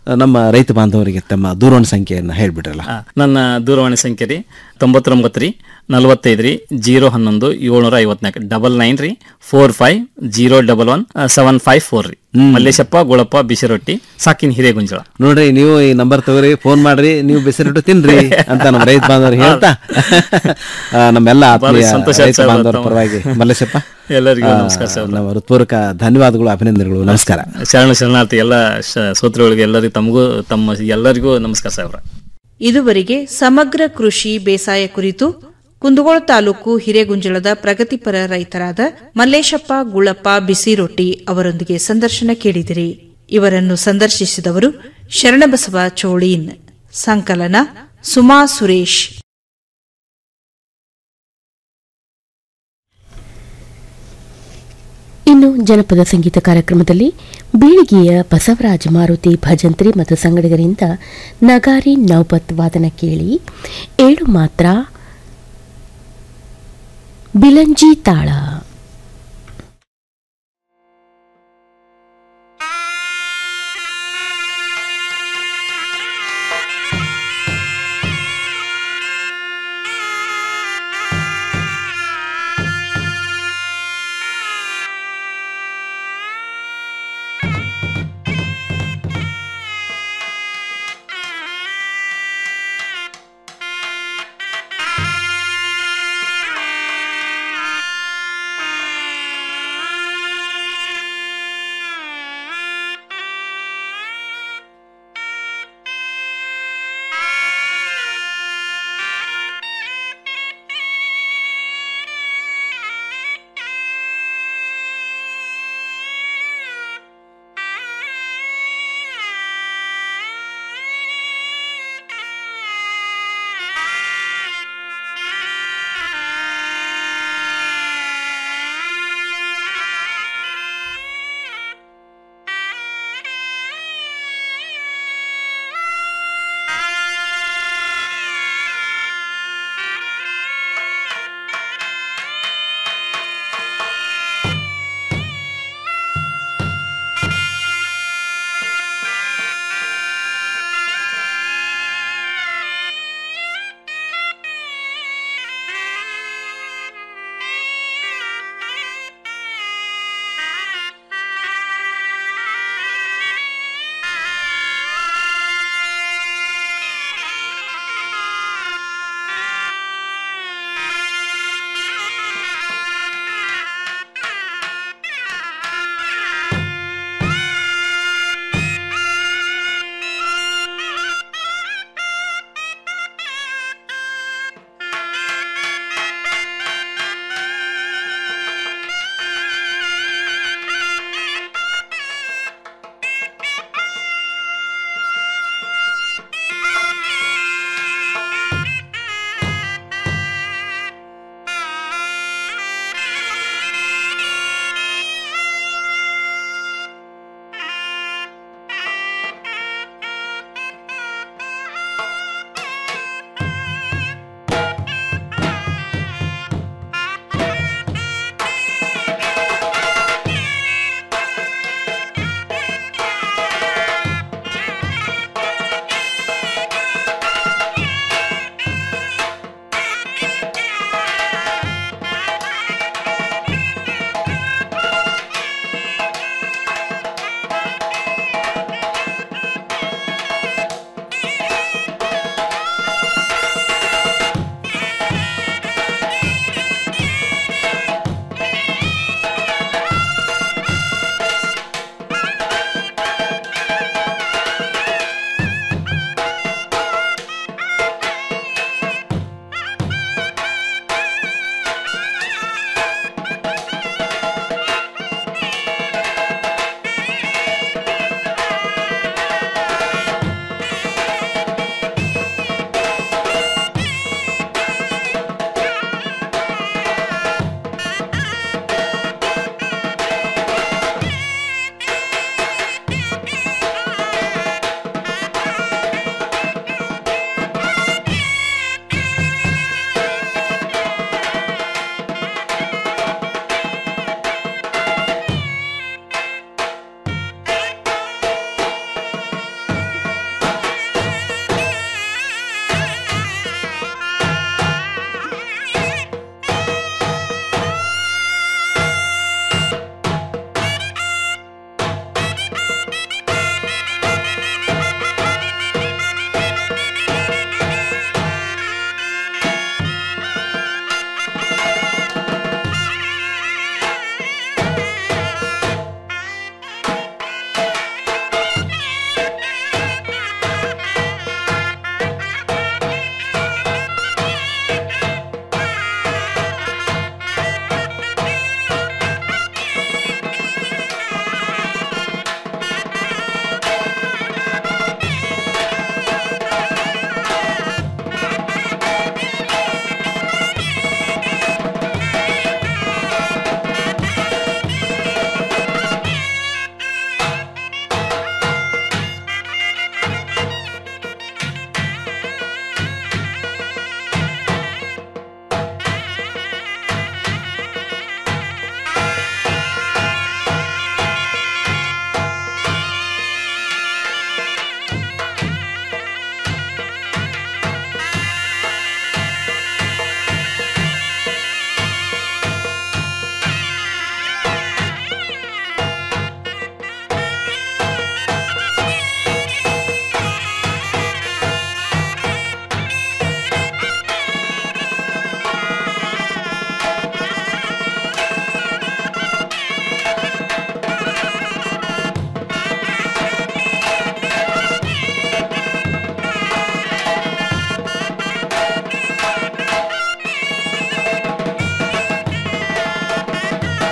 ನಮ್ಮ ರೈತ ಬಾಂಧವರಿಗೆ ತಮ್ಮ ದೂರವಾಣಿ ಸಂಖ್ಯೆಯನ್ನು ಹೇಳ್ಬಿಡ್ರಲ್ಲ ಆ, ನನ್ನ ದೂರವಾಣಿ ಸಂಖ್ಯೆ ರೀ ತೊಂಬತ್ತೊಂಬತ್ತು ರೀ ನಲವತ್ತೈದು ರೀ ಜೀರೋ ಹನ್ನೊಂದು ಏಳ್ನೂರ ಐವತ್ನಾಲ್ಕು ಡಬಲ್ ನೈನ್ ರೀ four five zero double one seven five four ರೀ ಮಲ್ಲೇಶಪ್ಪ ಗುಳಪ್ಪ ಬಿಸಿರೊಟ್ಟಿ ಸಾಕಿನ ಹಿರೇಗುಂಜಳ ನೋಡ್ರಿ ನೀವು ಈ ನಂಬರ್ ತಗೋರಿ ಫೋನ್ ಮಾಡ್ರಿ ನೀವು ಬಿಸಿಲಿಟ್ಟು ತಿನ್ರಿ ಅಂತ ನಮ್ಮ ರೈತ ಬಾಂಧವರು ಹೇಳ್ತಾ ಆ, ನಮ್ಮೆಲ್ಲ ಬಾರಿ ಆತ್ಮೀಯ ಸಂತೋಷ ರೈತ ಆಯ್ತು ಸರ್ ಬಾಂಧವರ ತಮ್ಮ- ಪರವಾಗಿ ಮಲ್ಲೇಶಪ್ಪ ಎಲ್ಲರಿಗೂ ಆ, ನಮಸ್ಕಾರ ಸರ್. ನಮ್ಮ ಹೃತ್ಪೂರ್ವಕ ಧನ್ಯವಾದಗಳು ಅಭಿನಂದನೆಗಳು ನಮಸ್ಕಾರ ಶರಣ ಶರಣಾರ್ಥಿ ಎಲ್ಲ ಶ- ಶ್ರೋತೃಗಳಿಗೆ ಎಲ್ಲರಿಗೂ ತಮಗೂ ತಮ್ಮ ಎಲ್ಲರಿಗೂ ನಮಸ್ಕಾರ ಸಾಹೇಬ್ರ ಇದುವರೆಗೆ ಸಮಗ್ರ ಕೃಷಿ ಬೇಸಾಯ ಕುರಿತು ಕುಂದಗೋಳ ತಾಲೂಕು ಹಿರೇಗುಂಜಳದ ಪ್ರಗತಿಪರ ರೈತರಾದ ಮಲ್ಲೇಶಪ್ಪ ಗುಳಪ್ಪ ಬಿಸಿರೊಟ್ಟಿ ಅವರೊಂದಿಗೆ ಸಂದರ್ಶನ ಕೇಳಿದಿರಿ ಇವರನ್ನು ಸಂದರ್ಶಿಸಿದವರು ಶರಣಬಸವ ಚೋಳೀನ್ ಸಂಕಲನ ಸುಮಾ ಸುರೇಶ್ ಇನ್ನು ಜನಪದ ಸಂಗೀತ ಕಾರ್ಯಕ್ರಮದಲ್ಲಿ ಬೀಳಿಗೆಯ ಬಸವರಾಜ ಮಾರುತಿ ಭಜಂತ್ರಿ ಮತ್ತು ಸಂಗಡಿಗರಿಂದ ನಗಾರಿ ನೌಬತ್ ವಾದನ ಕೇಳಿ ಏಳು ಮಾತ್ರ ಬಿಲಂಜಿ ತಾಳ